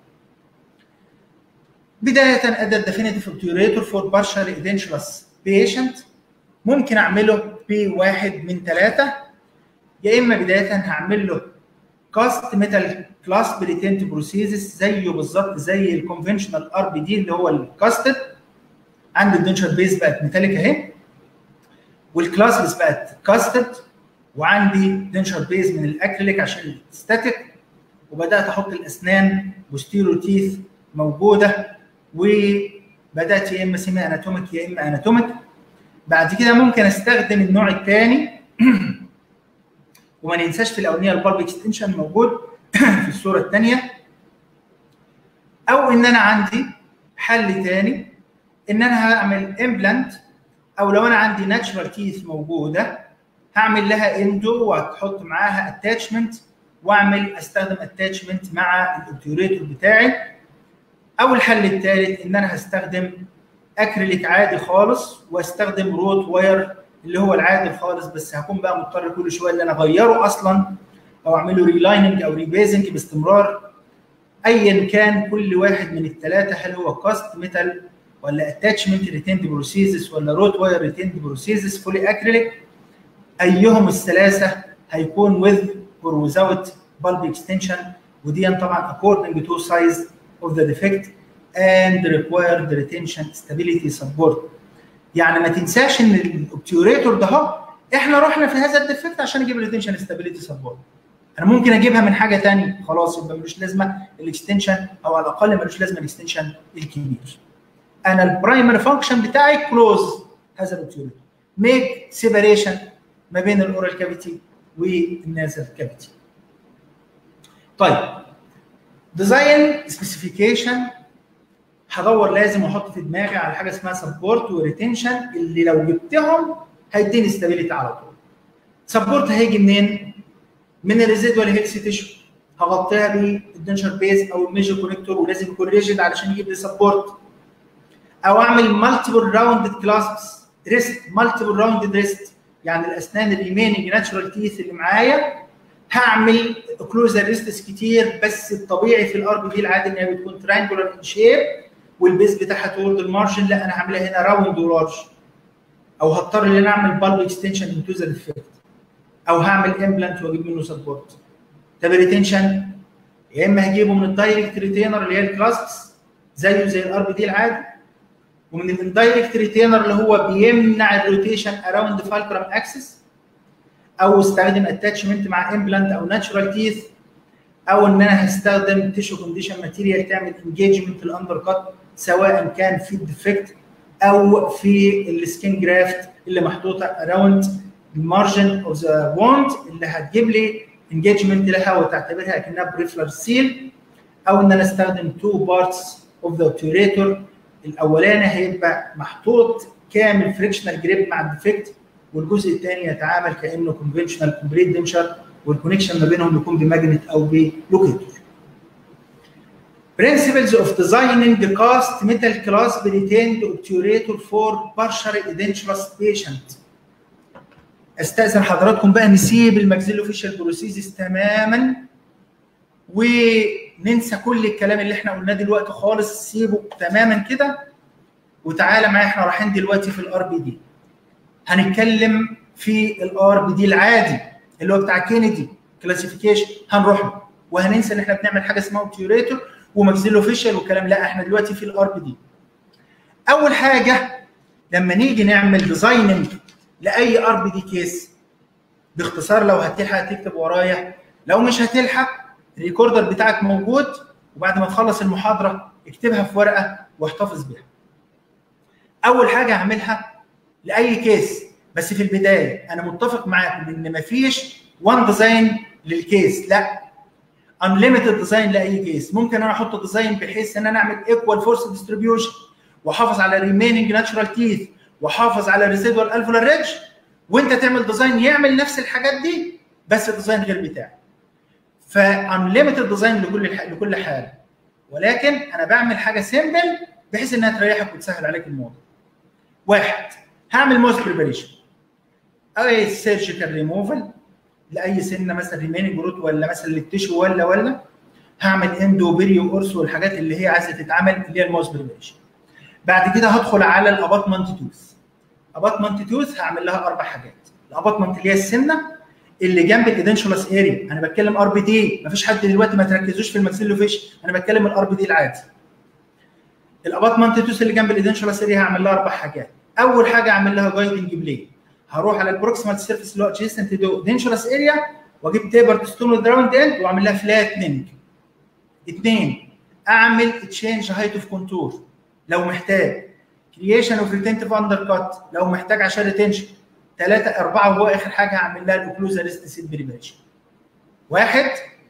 بدايه ادى الديفينيتيف اوبتيوريتور فور بارشال ايدنشالس بيشنت ممكن اعمله بواحد من ثلاثه يا اما بدايه هعمل له كاست ميتال كلاس بريتنت بروسيسز زيه بالظبط زي الكونفشنال ار بي دي اللي هو الكاستد عندي الدنشر بيز بقت ميتاليك اهي والكلاسز بقت كاستد وعندي دنشر بيز من الاكريليك عشان ستاتيك وبدات احط الاسنان بوستيرو تيث موجوده وبدات يا اما سيمي اناتوميك يا اما اناتوميك بعد كده ممكن استخدم النوع الثاني وما ننساش في الاولانيه البالب اكستنشن موجود في الصوره الثانيه او ان انا عندي حل ثاني ان انا هعمل امبلانت او لو انا عندي ناتشرال تيث موجوده هعمل لها اندو وهتحط معاها اتاتشمنت واعمل استخدم اتاتشمنت مع الاوبتيوريتور بتاعي او الحل الثالث ان انا هستخدم اكريليك عادي خالص واستخدم روت واير اللي هو العادي خالص بس هكون بقى مضطر كل شويه ان انا اغيره اصلا او اعمل له ريلايننج او ريبيزنج باستمرار ايا كان كل واحد من الثلاثه هل هو كاست ميتال ولا اتاتشمنت ريتيند بروسيسس ولا روت واير ريتيند بروسيسس فولي اكريليك ايهم الثلاثه هيكون with or without bulb extension ودي طبعا according to size of the defect and required retention stability support يعني ما تنساش ان الاوبتيوريتور ده اهو احنا رحنا في هذا الديفكت عشان نجيب الريتنشن ستابيليتي سبورت انا ممكن اجيبها من حاجه ثانيه خلاص يبقى ملوش لازمه الاكستنشن او على الاقل ملوش لازمه الاكستنشن الكبير انا البرايمري فانكشن بتاعي كلوز هذا الاوبتيوريتور ميك سيبريشن ما بين الاورال كافيتي والنازل كافيتي طيب ديزاين سبيسيفيكيشن هدور لازم احط في دماغي على حاجه اسمها سبورت وريتنشن اللي لو جبتهم هيديني استابيليتي على طول. سبورت هيجي منين؟ من الريزيدوال هيلث تيشو هغطيها بالدنشر بيز او الميجر كونكتور ولازم يكون ريجيد علشان يجيب لي سبورت. او اعمل مالتيبل راوندد كلاسبس ريست مالتيبل راوندد ريست يعني الاسنان الريميننج ناتشورال تيث اللي معايا هعمل اوكلوزال ريستس كتير بس الطبيعي في الار بي دي العادي ان هي بتكون ترانجولار ان شيب والبيز بتاعها تورد المارجن لا انا هعملها هنا راوند ولارج او هضطر ان انا اعمل بالب اكستنشن انتو ذا ديفكت او هعمل امبلانت واجيب منه سبورت طب الريتنشن يا اما هجيبه من الدايركت ريتينر اللي هي الكلاسبس زيه زي الار بي دي العادي ومن الاندايركت ريتينر اللي هو بيمنع الروتيشن اراوند فالكرم اكسس او استخدم اتاتشمنت مع امبلانت او ناتشورال تيث او ان انا هستخدم تيشو كونديشن ماتيريال تعمل انجيجمنت الاندر كات سواء كان في الديفكت او في السكين جرافت اللي محطوطه اراوند المارجن اوف ذا ووند اللي هتجيب لي انجيجمنت لها وتعتبرها كانها بريفلر سيل او ان انا استخدم تو بارتس اوف ذا اوبتيوريتور الاولاني هيبقى محطوط كامل فريكشنال جريب مع الديفكت والجزء الثاني يتعامل كانه كونفشنال كومبليت ديمشر والكونكشن ما بينهم يكون بماجنت او بلوكيتور. Principles of designing the cast metal clasp retained obturator for partial edentulous patient. استاذن حضراتكم بقى نسيب الماكسيلوفيشال بروسيسز تماما وننسى كل الكلام اللي احنا قلناه دلوقتي خالص سيبه تماما كده وتعالى معايا احنا رايحين دلوقتي في الار بي دي هنتكلم في الار بي دي العادي اللي هو بتاع كينيدي كلاسيفيكيشن هنروح له وهننسى ان احنا بنعمل حاجه اسمها اوبتيوريتور وماكسيلوفيشال والكلام لا احنا دلوقتي في الار بي دي اول حاجه لما نيجي نعمل ديزايننج لاي ار بي دي كيس باختصار لو هتلحق تكتب ورايا لو مش هتلحق الريكوردر بتاعك موجود وبعد ما تخلص المحاضره اكتبها في ورقه واحتفظ بيها اول حاجه هعملها لاي كيس بس في البدايه انا متفق معاكم ان مفيش وان ديزاين للكيس لا انليمتد ديزاين لاي كيس ممكن انا احط ديزاين بحيث ان انا اعمل ايكوال فورس ديستريبيوشن واحافظ على ريميننج ناتشورال تيث واحافظ على ريسيدوال الفولار ريدج وانت تعمل ديزاين يعمل نفس الحاجات دي بس ديزاين غير بتاعي فانليمتد ديزاين لكل لكل حاله ولكن انا بعمل حاجه سيمبل بحيث انها تريحك وتسهل عليك الموضوع واحد هعمل موست بريباريشن اي سيرجيكال ريموفال لاي سنه مثلا ريميننج روت ولا مثلا للتشو ولا ولا هعمل اندو بيريو اورس والحاجات اللي هي عايزه تتعمل اللي هي الموست بريباريشن بعد كده هدخل على الاباتمنت توث اباتمنت توث هعمل لها اربع حاجات الاباتمنت اللي هي السنه اللي جنب الايدنشولس اريا انا بتكلم ار بي دي مفيش حد دلوقتي ما تركزوش في الماكسيلو فيش انا بتكلم الار بي دي العادي الاباتمنت توث اللي جنب الايدنشولس اريا هعمل لها اربع حاجات اول حاجه اعمل لها جايدنج بلين هروح على البروكسيمال سيرفيس اللي هو ادجيسنت تو دينشولس اريا واجيب تيبر ستون دراوند اند واعمل لها فلاتننج اثنين اعمل تشينج هايت اوف كونتور لو محتاج كرييشن اوف ريتنتيف اندر كات لو محتاج عشان ريتنشن ثلاثة أربعة وهو آخر حاجة هعمل لها الأوكلوزا ريست سيت بريبريشن. واحد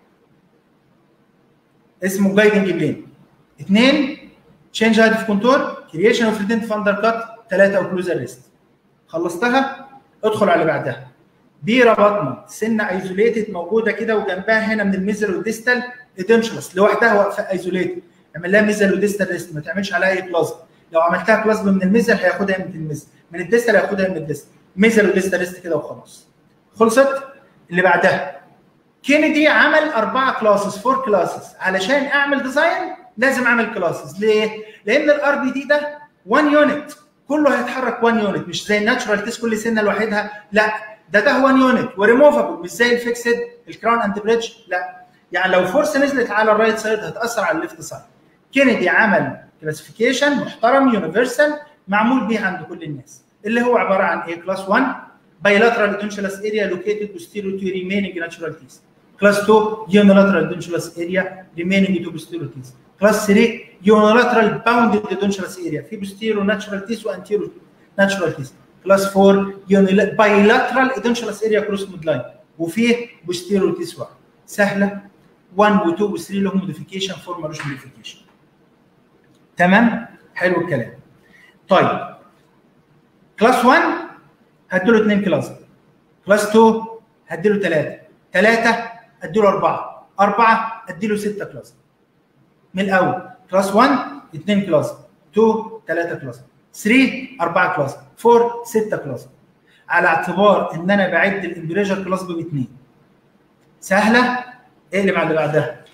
اسمه جايدنج بلين. اثنين تشينج هايت اوف كونتور كرييشن اوف ريتنتيف اندر كات ثلاثة اوكلوزا ريست. خلصتها ادخل على اللي بعدها. بيرا بطنة سنة ايزوليتد موجودة كده وجنبها هنا من الميزل والديستال ادنشلس لوحدها واقفة ايزوليتد. اعمل لها ميزل وديستال ريست ما تعملش عليها اي بلازما. لو عملتها بلازما من الميزل هياخدها من الميزل. من الديستال هياخدها من الديستال. ميزل وليست ريست كده وخلاص خلصت اللي بعدها كينيدي عمل اربعه كلاسز فور كلاسز علشان اعمل ديزاين لازم اعمل كلاسز ليه؟ لان الار بي دي ده 1 يونت كله هيتحرك 1 يونت مش زي الناتشورال تيس كل سنه لوحدها لا ده ده 1 يونت وريموفابل مش زي الفيكسد الكراون اند بريدج لا يعني لو فورس نزلت على الرايت سايد هتاثر على الليفت سايد كينيدي عمل كلاسيفيكيشن محترم يونيفرسال معمول بيه عند كل الناس اللي هو عباره عن ايه؟ كلاس 1 bilateral edentulous area located posterior to remaining natural teeth. Class 2 unilateral edentulous area remaining to posterior teeth. Class 3 unilateral bounded edentulous area في posterior natural teeth و anterior natural teeth. Class 4 unil- bilateral edentulous area cross midline وفيه posterior teeth واحد. سهله 1 و 2 و 3 لهم موديفيكيشن 4 مالوش موديفيكيشن. تمام؟ حلو الكلام. طيب كلاس 1 هديله 2 كلاس كلاس 2 هديله 3 3 اديله 4 4 اديله 6 كلاس من الاول كلاس 1 2 كلاس 2 3 كلاس 3 4 كلاس 4 6 كلاس على اعتبار ان انا بعد الامبريجر كلاس باثنين سهله اقلب على اللي بعدها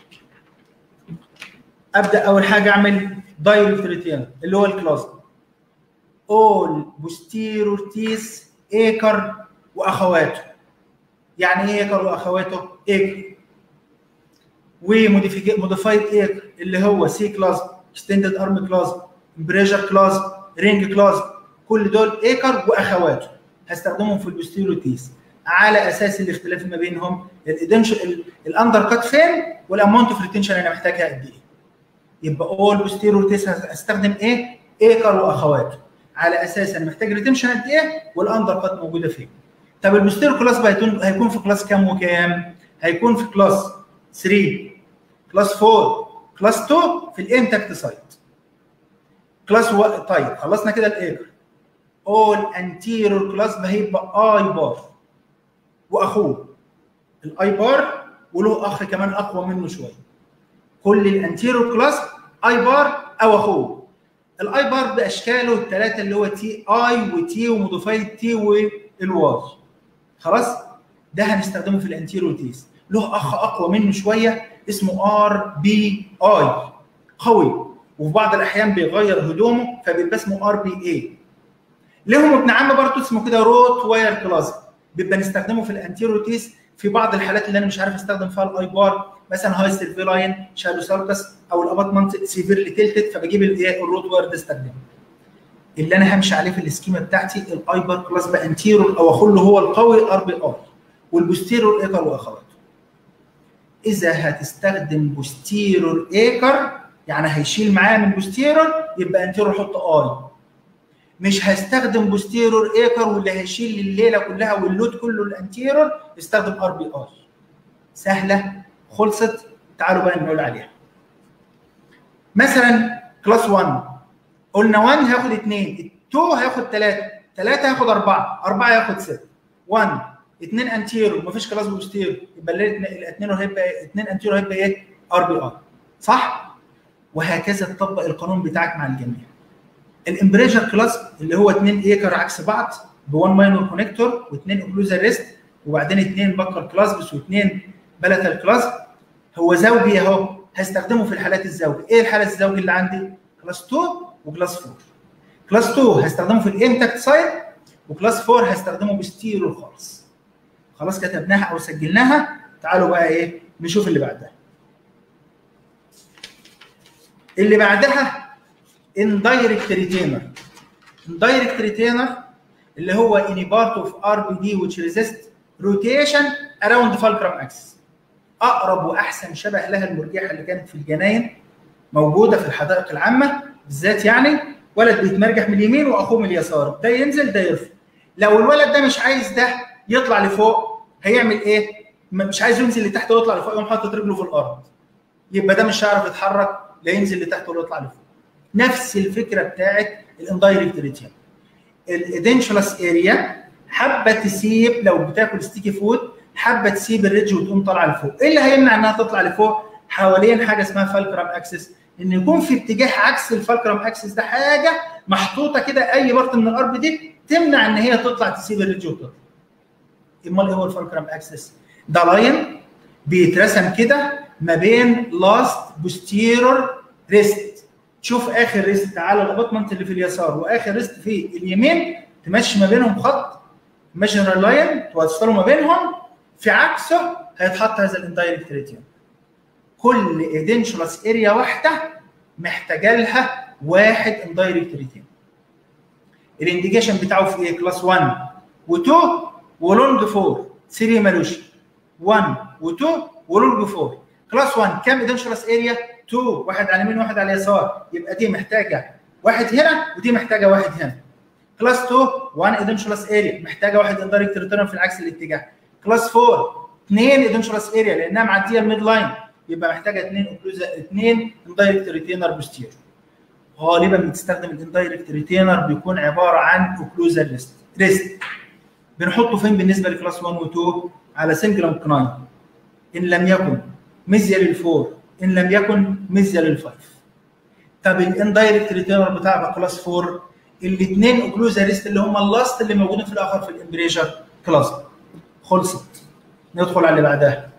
ابدا اول حاجه اعمل دايركت ريتيرن اللي هو الكلاس اول بوستيرور تيس ايكر واخواته يعني ايه ايكر واخواته ايكر وموديفايد ايكر اللي هو سي كلاس اكستندد ارم كلاس بريشر كلاس رينج كلاس كل دول ايكر واخواته هستخدمهم في البوستيرور تيس على اساس الاختلاف ما بينهم الادنشن الاندر كات فين والامونت اوف ريتنشن انا محتاجها قد ايه يبقى اول بوستيرور تيس هستخدم ايه ايكر واخواته على اساس انا محتاج ريتنشن قد ايه والاندر كات موجوده فين طب البوستيرور كلاس بقى هيكون هيكون في كلاس كام وكام هيكون في كلاس 3 كلاس 4 كلاس 2 في الانتكت سايت كلاس و... طيب خلصنا كده الايكر اول انتيرور كلاس هيبقى اي بار واخوه الاي بار وله اخ كمان اقوى منه شويه كل الانتيرور كلاس اي بار او اخوه الاي بار باشكاله الثلاثه اللي هو تي اي وتي وموديفايد تي والواي خلاص ده هنستخدمه في الانتيرور تيس له اخ اقوى منه شويه اسمه ار بي اي قوي وفي بعض الاحيان بيغير هدومه فبيبقى اسمه ار بي اي لهم ابن عم برضه اسمه كده روت واير كلاس بيبقى نستخدمه في الانتيرور تيس في بعض الحالات اللي انا مش عارف استخدم فيها الاي بار مثلا هاي سيرفيلاين شادو سالكس او الاباتمنت سيفيرلي تلتد فبجيب الايه الروت واير ده استخدمه اللي انا همشي عليه في السكيما بتاعتي الاي بار كلاس بقى انتيرور او اخله هو القوي ار بي اي والبوستيرور ايكر واخواته اذا هتستخدم بوستيرور ايكر يعني هيشيل معايا من بوستيرور يبقى انتيرور حط اي مش هستخدم بوستيرور ايكر واللي هيشيل الليله كلها واللود كله الانتيرور استخدم ار بي اي سهله خلصت تعالوا بقى نقول عليها مثلا كلاس 1 قلنا 1 هياخد 2 2 هياخد 3 ثلاثه هياخد اربعه اربعه ياخد سته 1 اثنين انتيرو مفيش كلاس بوستيرو يبقى الاثنين هيبقى اثنين انتيرو هيبقى ايه؟ ار بي ار صح؟ وهكذا تطبق القانون بتاعك مع الجميع. الامبريجر كلاس اللي هو اثنين ايكر عكس بعض بوان ماينور كونكتور واثنين اوكلوزر ريست وبعدين اثنين بكر كلاسبس واثنين بلتال كلاس هو زوجي اهو هستخدمه في الحالات الزوجي ايه الحاله الزوجي اللي عندي؟ كلاس 2 وكلاس 4 كلاس 2 هستخدمه في الامتاكت سايد وكلاس 4 هستخدمه بستيرو خالص خلاص كتبناها او سجلناها تعالوا بقى ايه نشوف اللي بعدها اللي بعدها indirect retainer indirect retainer اللي هو any part of RBD which resist rotation around fulcrum axis اقرب واحسن شبه لها المرجحه اللي كانت في الجناين موجوده في الحدائق العامه بالذات يعني ولد بيتمرجح من اليمين واخوه من اليسار ده ينزل ده يرفع لو الولد ده مش عايز ده يطلع لفوق هيعمل ايه؟ مش عايز ينزل لتحت ويطلع لفوق يقوم حاطط رجله في الارض يبقى ده مش هيعرف يتحرك لا ينزل لتحت ولا يطلع لفوق نفس الفكره بتاعت الاندايركت ريتين الادنشولس اريا حابه تسيب لو بتاكل ستيكي فود حابه تسيب الريدج وتقوم طالعه لفوق ايه اللي هيمنع انها تطلع لفوق حوالين حاجه اسمها فالكرام اكسس ان يكون في اتجاه عكس الفالكرام اكسس ده حاجه محطوطه كده اي بارت من الارض دي تمنع ان هي تطلع تسيب الريدج وتطلع امال ايه هو الفالكرام اكسس ده لاين بيترسم كده ما بين لاست بوستيرور ريست تشوف اخر ريست على الابطمنت اللي في اليسار واخر ريست في اليمين تمشي ما بينهم خط ماجنر لاين توصلوا ما بينهم في عكسه هيتحط هذا الاندايركت ريتيون كل ادنشولس اريا واحده محتاجه لها واحد اندايركت ريتيون الانديكيشن بتاعه في ايه كلاس 1 و2 ولونج 4 3 مالوش 1 و2 ولونج 4 كلاس 1 كام ادنشولس اريا 2 واحد على اليمين واحد على اليسار يبقى دي محتاجه واحد هنا ودي محتاجه واحد هنا كلاس 2 1 ادنشولس اريا محتاجه واحد اندايركت ريتيرن في العكس الاتجاه كلاس 4 2 ادنشولس اريا لانها معديه الميد لاين يبقى محتاجه 2 اوكلوزا 2 اندايركت ريتينر بوستير غالبا بتستخدم الاندايركت ريتينر بيكون عباره عن اوكلوزا ريست ريست بنحطه فين بالنسبه لكلاس 1 و2 على سنجل كناين ان لم يكن مزيا للفور ان لم يكن مزيا للفايف طب الاندايركت ريتينر بتاع كلاس 4 الاثنين اوكلوزا ريست اللي هم اللاست اللي موجودين في الاخر في الامبريجر كلاس خلصت ندخل على اللي بعدها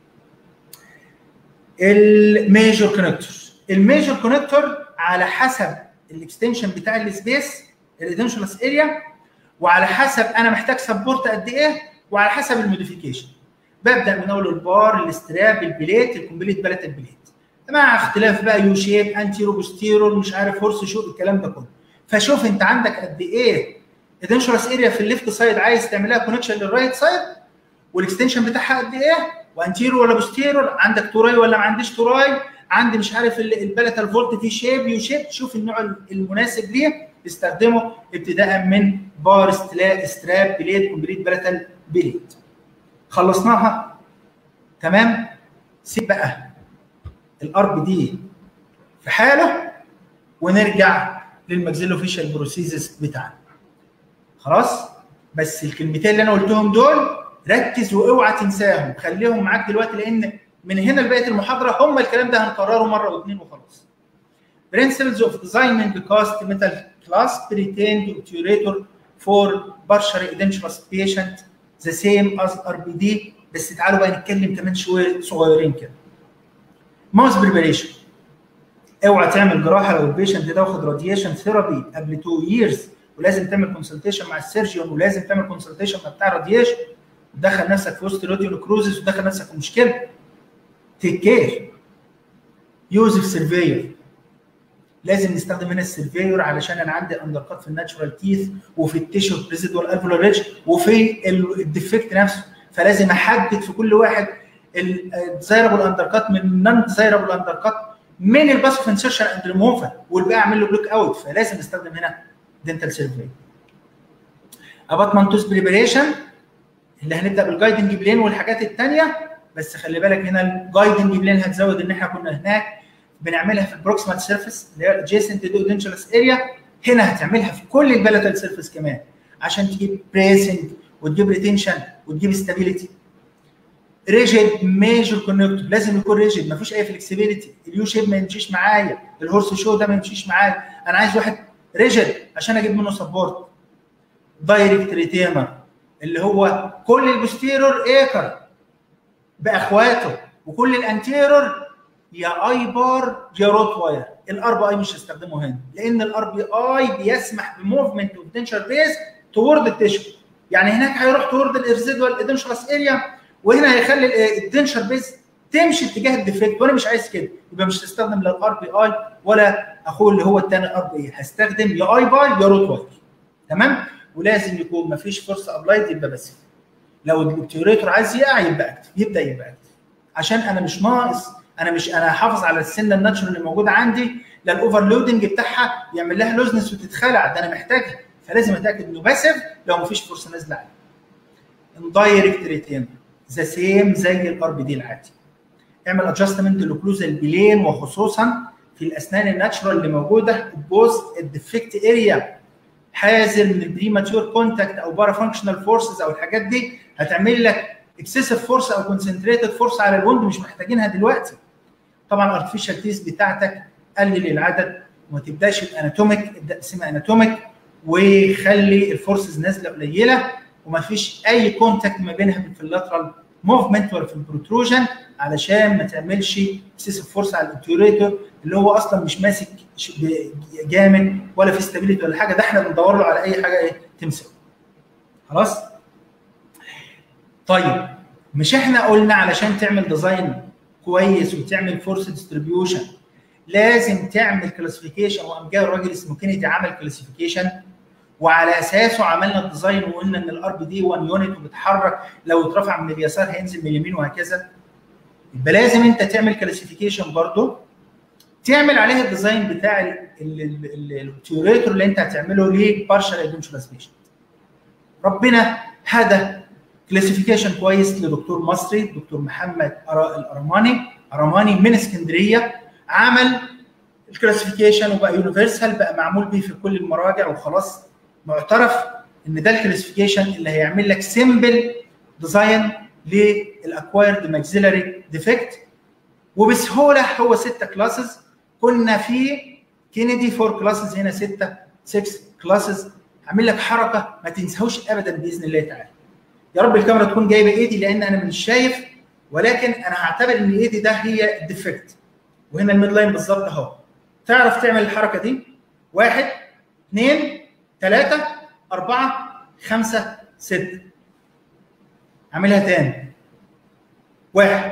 الميجور كونكتور الميجور كونكتور على حسب الاكستنشن بتاع السبيس الادنشولس اريا وعلى حسب انا محتاج سبورت قد ايه وعلى حسب الموديفيكيشن ببدا من اول البار الاستراب البليت الكومبليت بلات البليت مع اختلاف بقى يو شيب انتيرو بوستيرو مش عارف هورس شو الكلام ده كله فشوف انت عندك قد ايه ادنشولس اريا في الليفت سايد عايز تعملها كونكشن للرايت سايد والاكستنشن بتاعها قد ايه وانتيرو ولا بوستيرو عندك توراي ولا ما عنديش توراي عندي مش عارف البلتال فولت في شيب يو شيب شوف النوع المناسب ليه استخدمه ابتداء من بار ستراب بليد كومبليت بلتال بليد خلصناها تمام سيب بقى الارب دي في حاله ونرجع للماكسيلو فيشال بروسيسس بتاعنا خلاص بس الكلمتين اللي انا قلتهم دول ركز واوعى تنساهم خليهم معاك دلوقتي لان من هنا لبقيه المحاضره هم الكلام ده هنكرره مره واثنين وخلاص. Principles of designing the cast metal class pretend obturator for partially edentulous patient the same as RBD بس تعالوا بقى نتكلم كمان شويه صغيرين كده. ماوس بريبريشن اوعى تعمل جراحه لو البيشنت ده واخد راديشن ثيرابي قبل 2 ييرز ولازم تعمل كونسلتيشن مع السيرجيون ولازم تعمل كونسلتيشن مع بتاع راديشن دخل نفسك في وسط راديو نكروزس ودخل نفسك في مشكله تيك كير يوزف سيرفير لازم نستخدم هنا السيرفيور علشان انا عندي اندركات في الناتشورال تيث وفي التيشو ريزيدوال الفولار ريدج وفي الديفكت نفسه فلازم احدد في كل واحد الديزايربل اندركات من النون ديزايربل اندركات من الباسف انسرشن اند ريموفال والباقي اعمل له بلوك اوت فلازم نستخدم هنا دنتال سيرفي اباتمنتوس بريبريشن اللي هنبدا بالجايدنج بلين والحاجات الثانيه بس خلي بالك هنا الجايدنج بلين هتزود ان احنا كنا هناك بنعملها في البروكسيمال سيرفيس اللي هي adjacent to dentulous اريا هنا هتعملها في كل البلاتال سيرفيس كمان عشان تجيب بريسنج وتجيب ريتنشن وتجيب ستابيليتي ريجيد ميجر كونكتور لازم يكون ريجيد ما فيش اي فلكسبيليتي اليو شيب ما يمشيش معايا الهورس شو ده ما يمشيش معايا انا عايز واحد ريجيد عشان اجيب منه سبورت دايركت ريتينر اللي هو كل البوستيرور ايكر باخواته وكل الانتيرور يا اي بار يا روت واير الار بي اي مش هستخدمه هنا لان الار بي اي بيسمح بموفمنت اوف دنشر بيز تورد التشو يعني هناك هيروح تورد الارزيدوال ادنشرس اريا وهنا هيخلي الدنشر بيز تمشي اتجاه الديفكت وانا مش عايز كده يبقى مش هستخدم لا الار بي اي ولا اخوه اللي هو الثاني ار بي اي هستخدم يا اي باي يا روت واير تمام ولازم يكون ما فيش فرصه ابلايد يبقى بس لو الابتيوريتور عايز يقع يبقى اكتف يبدا يبقى اكتف عشان انا مش ناقص انا مش انا هحافظ على السنه الناتشرال اللي موجوده عندي لا الاوفرلودنج بتاعها يعمل لها لوزنس وتتخلع ده انا محتاجها فلازم اتاكد انه باسف لو ما فيش فرصه نازله عليه اندايركت ريتين ذا سيم زي الار بي دي العادي اعمل ادجستمنت لوكلوزال بلين وخصوصا في الاسنان الناتشرال اللي موجوده بوز الديفكت اريا حاذر من البريماتيور كونتاكت او بارا فانكشنال فورسز او الحاجات دي هتعمل لك اكسسيف فورس او كونسنتريتد فورس على الوند مش محتاجينها دلوقتي طبعا الارتفيشال تيس بتاعتك قلل العدد وما تبداش الاناتوميك ابدا قسمها اناتوميك وخلي الفورسز نازله قليله وما فيش اي كونتاكت ما بينها في اللاترال موفمنت ولا في البروتروجن علشان ما تعملش اكسسيف فورس على الانتيوريتور اللي هو اصلا مش ماسك جامد ولا في ستابيليتي ولا حاجه ده احنا بندور له على اي حاجه ايه تمسكه خلاص طيب مش احنا قلنا علشان تعمل ديزاين كويس وتعمل فورس ديستريبيوشن لازم تعمل كلاسيفيكيشن وقام جاي الراجل اسمه كينيدي عمل كلاسيفيكيشن وعلى اساسه عملنا الديزاين وقلنا ان الار بي دي 1 يونت وبتحرك لو اترفع من اليسار هينزل من اليمين وهكذا يبقى لازم انت تعمل كلاسيفيكيشن برضه تعمل عليها الديزاين بتاع التيوريتور اللي انت هتعمله ليه بارشال ايدنشولاسميشن ربنا هدى كلاسيفيكيشن كويس لدكتور مصري دكتور محمد الارماني ارماني من اسكندريه عمل الكلاسيفيكيشن وبقى يونيفرسال بقى معمول بيه في كل المراجع وخلاص معترف ان ده الكلاسيفيكيشن اللي هيعمل لك سيمبل ديزاين للاكوايرد ماكسيلاري ديفكت وبسهوله هو ستة كلاسز كنا في كينيدي فور كلاسز هنا ستة 6 كلاسز هعمل لك حركه ما تنساهوش ابدا باذن الله تعالى يا رب الكاميرا تكون جايبه ايدي لان انا مش شايف ولكن انا هعتبر ان ايدي ده هي الديفكت وهنا الميد لاين بالظبط اهو تعرف تعمل الحركه دي واحد اثنين ثلاثة أربعة خمسة ستة أعملها تاني واحد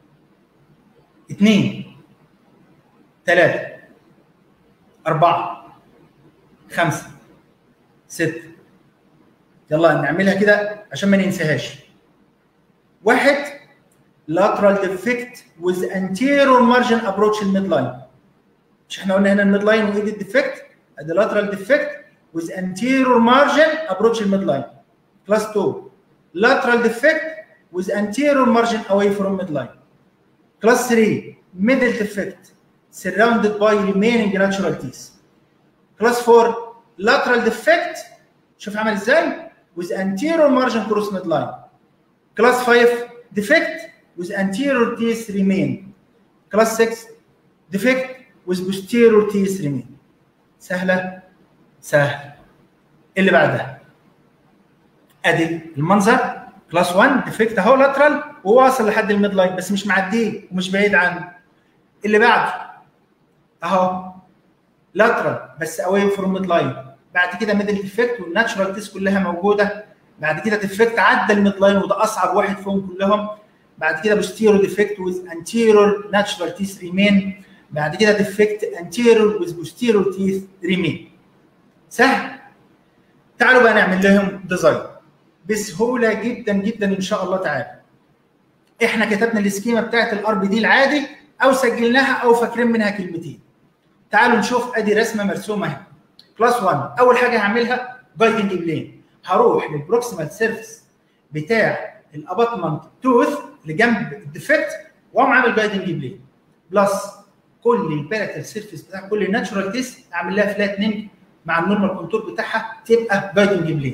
اثنين ثلاثة أربعة خمسة ستة يلا نعملها كده عشان ما ننساهاش واحد lateral defect with anterior margin approach الميد لاين مش احنا قلنا هنا الميد لاين وايد الديفكت ادي lateral defect with anterior margin approach الميد لاين كلاس 2 lateral defect with anterior margin away from midline class 3 middle defect surrounded by remaining natural teeth class 4 lateral defect شوف عمل ازاي with anterior margin cross midline class 5 defect with anterior teeth remain class 6 defect with posterior teeth remain سهله سهل اللي بعدها ادي المنظر كلاس 1 ديفكت اهو لاترال وواصل لحد الميد لاين بس مش معديه ومش بعيد عنه اللي بعده اهو لاترال بس اواي فروم ميد لاين بعد كده ميدل ديفكت والناتشرال تيس كلها موجوده بعد كده ديفكت عدى الميد لاين وده اصعب واحد فيهم كلهم بعد كده بوستيرو ديفكت ويز انتيرور ناتشرال تيس ريمين بعد كده ديفكت انتيرور ويز بوستيرو تيث ريمين سهل تعالوا بقى نعمل لهم ديزاين بسهوله جدا جدا ان شاء الله تعالى احنا كتبنا السكيما بتاعت الار بي دي العادي او سجلناها او فاكرين منها كلمتين تعالوا نشوف ادي رسمه مرسومه اهي كلاس 1 اول حاجه هعملها جايدنج بلين هروح للبروكسيمال سيرفيس بتاع الاباتمنت توث اللي جنب الديفكت واقوم عامل جايدنج بلين بلس كل الباراتال سيرفيس بتاع كل الناتشورال تيست اعمل لها فلات نيم مع النورمال كونتور بتاعها تبقى جايدنج بلين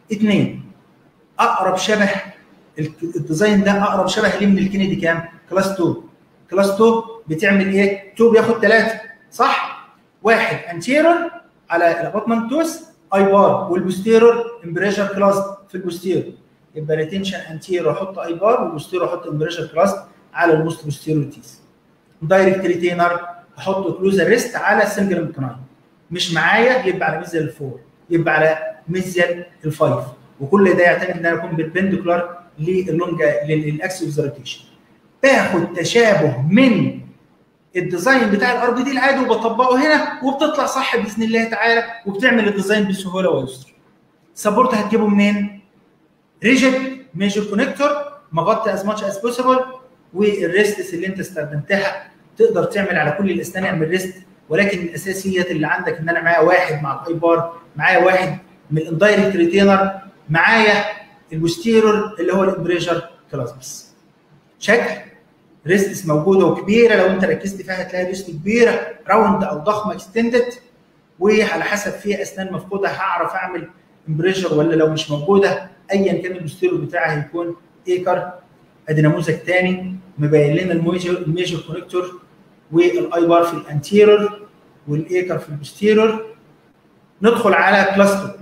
اثنين اقرب شبه الديزاين ده اقرب شبه ليه من الكندي كام؟ كلاس 2 كلاس 2 بتعمل ايه؟ 2 بياخد 3 صح؟ واحد انتيرور على الاباتمنت توس اي بار والبوستيرور امبريشر كلاس في البوستيرور يبقى ريتنشن انتيرور احط اي بار والبوستيرور احط امبريشر كلاس على الموست بوستيرور تيس دايركت ريتينر احط كلوزر ريست على السنجل امكناين مش معايا يبقى على ميزيال الفور يبقى على ميزيال الفايف وكل ده يعتمد ان انا اكون بالبندكولار للونج للاكس اوف روتيشن باخد تشابه من الديزاين بتاع الار بي دي العادي وبطبقه هنا وبتطلع صح باذن الله تعالى وبتعمل الديزاين بسهوله ويسر سبورت هتجيبه منين؟ ريجيد ميجر كونكتور مغطي از ماتش از بوسيبل والريستس اللي انت استخدمتها تقدر تعمل على كل الاسنان اعمل ريست ولكن الاساسيات اللي عندك ان انا معايا واحد مع الاي بار معايا واحد من الاندايركت ريتينر معايا البوستيرور اللي هو الامبريشر كلاس بس شكل ريستس موجوده وكبيره لو انت ركزت فيها هتلاقي ريست كبيره راوند او ضخمه اكستندد وعلى حسب في اسنان مفقوده هعرف اعمل امبريشر ولا لو مش موجوده ايا كان البوستيرور بتاعي هيكون ايكر ادي نموذج ثاني مبين لنا الميجر الميجر كونكتور والاي بار في الانتيرور والايكر في البوستيرور ندخل على كلاس 2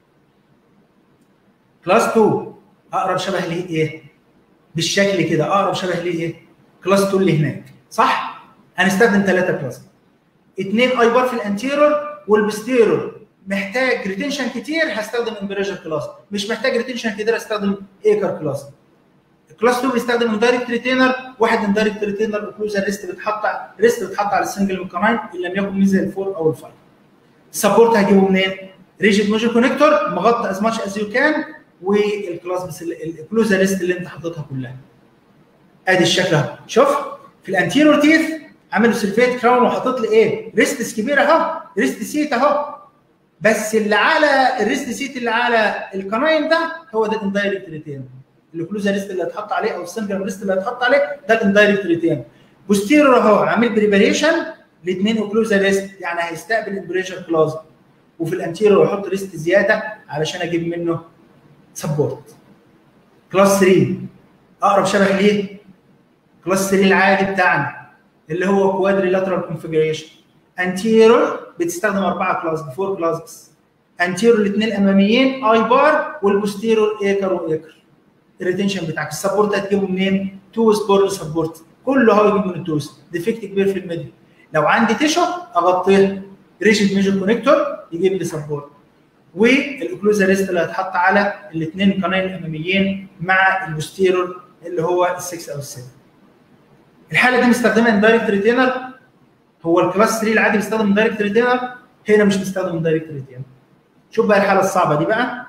كلاس 2 اقرب شبه ليه ايه؟ بالشكل كده اقرب شبه ليه ايه؟ كلاس 2 اللي هناك صح؟ هنستخدم ثلاثه كلاس اثنين اي بار في الانتيرور والبوستيرور محتاج ريتنشن كتير هستخدم امبريجر كلاس مش محتاج ريتنشن كتير هستخدم ايكر كلاس كلاس 2 بيستخدم اندايركت ريتينر واحد اندايركت ريتينر اوكلوزر ريست بتحط ريست بتحط على السنجل ميكاناين ان لم يكن ميزه الفور او الفايف السبورت هجيبه منين؟ ريجيد موجر كونكتور مغطي از ماتش از يو كان والكلاس بس الكلوزر ريست اللي انت حاططها كلها ادي الشكل اهو شوف في الانتيرور تيث عامل سلفيت كراون وحاطط لي ايه؟ ريست كبيره اهو ريست سيت اهو بس اللي على الريست سيت اللي على القناين ده هو ده الاندايركت ريتين الكلوزر ريست اللي هتحط عليه او السنجل ريست اللي هتحط عليه ده الاندايركت ريتين بوستيرور اهو عامل بريباريشن لاثنين اوكلوزر ريست يعني هيستقبل امبريشر كلاز وفي الانتيرور احط ريست زياده علشان اجيب منه سبورت كلاس 3 اقرب شبه ليه؟ كلاس 3 العادي بتاعنا اللي هو كوادري لاترال كونفجريشن انتيرور بتستخدم اربعه كلاس بفور كلاس بس انتيرور الاثنين الاماميين اي بار والبوستيرور ايكر وايكر الريتنشن بتاعك السبورت هتجيبه منين؟ تو سبورت سبورت كله هو يجيب من التوز ديفكت كبير في الميديا لو عندي تيشو اغطيه ريجيد ميجر كونكتور يجيب لي سبورت والاوكلوزر ريست اللي هتحط على الاثنين قناين الاماميين مع البوستيرور اللي هو ال6 او ال7 الحاله دي مستخدمه اندايركت ريتينر هو الكلاس 3 العادي بيستخدم اندايركت ريتينر هنا مش بيستخدم اندايركت ريتينر شوف بقى الحاله الصعبه دي بقى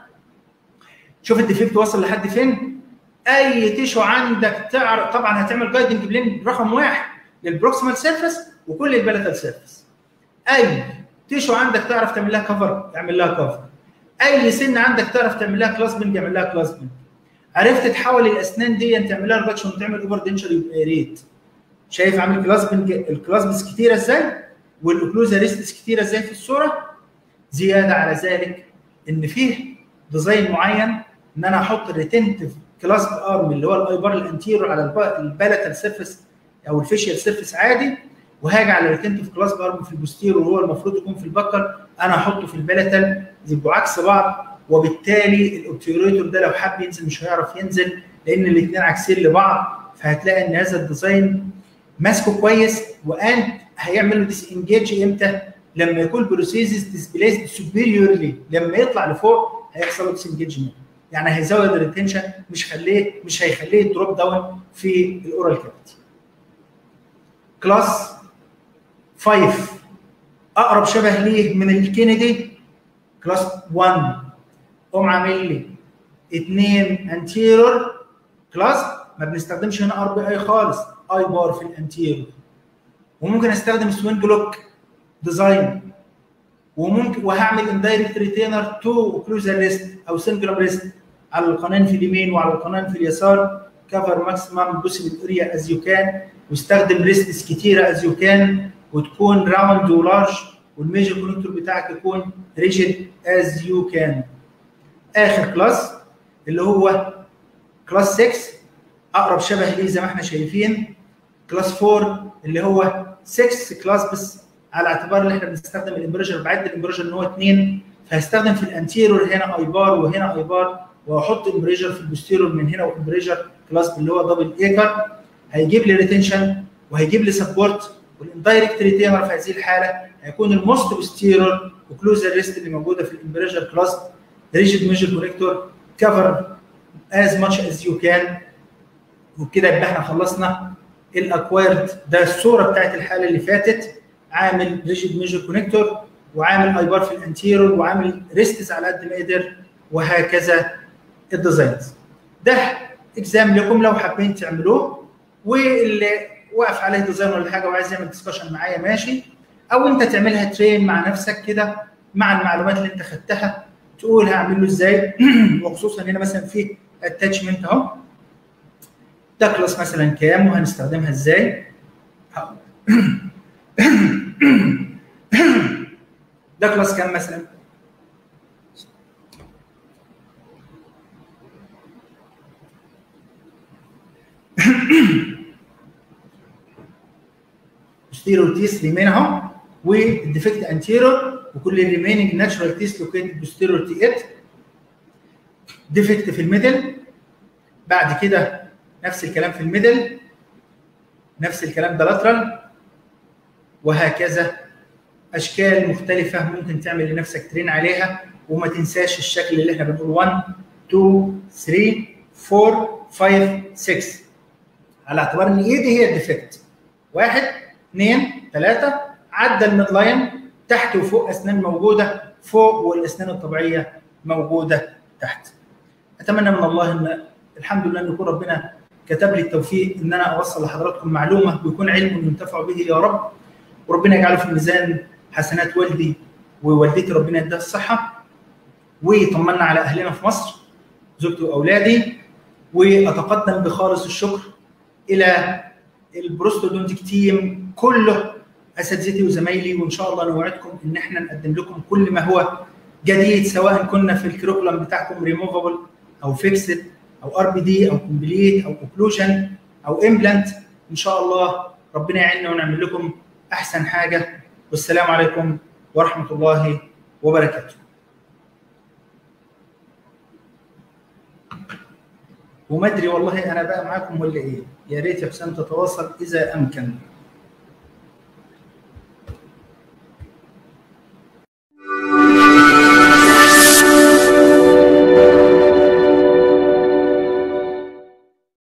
شوف الديفكت وصل لحد فين اي تيشو عندك تعرف طبعا هتعمل جايدنج بلين رقم واحد للبروكسيمال سيرفيس وكل البلاتال سيرفيس اي تيشو عندك تعرف تعمل لها كفر اعمل لها كفر اي سن عندك تعرف تعمل لها كلاسبنج اعمل لها كلاسبنج عرفت تحول الاسنان دي تعمل لها ريدكشن وتعمل اوفر دنشر يبقى يا ريت شايف عامل كلاسبنج الكلاسبس كتيره ازاي والاوكلوزا ريستس كتيره ازاي في الصوره زياده على ذلك ان فيه ديزاين معين ان انا احط الريتنتيف كلاسب ارم اللي هو الاي بار الانتيرور على البالاتال سيرفيس او الفيشيال سيرفيس عادي وهاجي على الريتنتيف كلاسب ارم في البوستيرور وهو المفروض يكون في البكر انا احطه في البالاتال يبقوا عكس بعض وبالتالي الاوبتيوريتور ده لو حب ينزل مش هيعرف ينزل لان الاثنين عكسين لبعض فهتلاقي ان هذا الديزاين ماسكه كويس وان هيعمل له ديس انجيج امتى؟ لما يكون بروسيسز ديسبليسد سوبيريورلي لما يطلع لفوق هيحصل له ديس انجيجمنت يعني هيزود الريتنشن مش خليه مش هيخليه دروب داون في الاورال كافيتي. كلاس 5 اقرب شبه ليه من الكينيدي كلاس 1 قوم عامل لي اثنين انتيرور كلاس ما بنستخدمش هنا ار بي اي خالص اي بار في الانتيرور وممكن استخدم سوينج لوك ديزاين وممكن وهعمل اندايركت ريتينر تو كلوزر ريست او سنجلر ريست على القنان في اليمين وعلى القنان في اليسار كفر ماكسيمم بوسيبل اريا از يو كان واستخدم ريستس كتيره از يو كان وتكون راوند ولارج والميجر كونكتور بتاعك يكون ريجيد از يو كان اخر كلاس اللي هو كلاس 6 اقرب شبه ليه زي ما احنا شايفين كلاس 4 اللي هو 6 كلاس بس على اعتبار ان احنا بنستخدم الامبريجر بعد الامبريجر ان هو 2 فهستخدم في الانتيرور هنا اي بار وهنا اي بار واحط امبريجر في البوستيرور من هنا وامبريجر كلاس اللي هو دبل ايكر هيجيب لي ريتنشن وهيجيب لي سبورت والاندايركت ريتينر في هذه الحاله هيكون الموست بوستيرور وكلوزر ريست اللي موجوده في الامبريجر كلاس ريجيد ميجر كونكتور كفر از ماتش از يو كان وبكده يبقى احنا خلصنا الاكوايرد ده الصوره بتاعت الحاله اللي فاتت عامل ريجيد ميجر كونكتور وعامل اي بار في الانتيرور وعامل ريستس على قد ما قدر وهكذا الديزاينز ده اكزام لكم لو حابين تعملوه واللي واقف عليه ديزاين ولا حاجه وعايز يعمل ديسكشن معايا ماشي او انت تعملها ترين مع نفسك كده مع المعلومات اللي انت خدتها تقول هعمل له ازاي وخصوصا هنا مثلا في اتاتشمنت اهو ده كلاس مثلا كام وهنستخدمها ازاي ده كلاس كام مثلا posterior teeth ريمين اهو والديفكت انتيرور وكل الريميننج ناتشورال تيست لوكيتد posterior تي 8 ديفكت في الميدل بعد كده نفس الكلام في الميدل نفس الكلام ده لاترال وهكذا اشكال مختلفه ممكن تعمل لنفسك ترين عليها وما تنساش الشكل اللي احنا بنقول 1 2 3 4 5 6 على اعتبار ان ايه دي هي الديفكت واحد اثنين ثلاثه عدى الميد لاين تحت وفوق اسنان موجوده فوق والاسنان الطبيعيه موجوده تحت اتمنى من الله ان الحمد لله ان يكون ربنا كتب لي التوفيق ان انا اوصل لحضراتكم معلومه ويكون علم ينتفعوا به يا رب وربنا يجعله في ميزان حسنات والدي ووالدتي ربنا يديها الصحه ويطمنا على اهلنا في مصر زوجتي واولادي واتقدم بخالص الشكر الى البروستودونتيك تيم كله اساتذتي وزمايلي وان شاء الله نوعدكم ان احنا نقدم لكم كل ما هو جديد سواء كنا في الكريكولم بتاعكم ريموفابل او فيكسد او ار بي دي او كومبليت او اوكلوجن او امبلانت ان شاء الله ربنا يعيننا ونعمل لكم احسن حاجه والسلام عليكم ورحمه الله وبركاته. وما ادري والله انا بقى معاكم ولا ايه؟ يا ريت يا حسام تتواصل اذا امكن.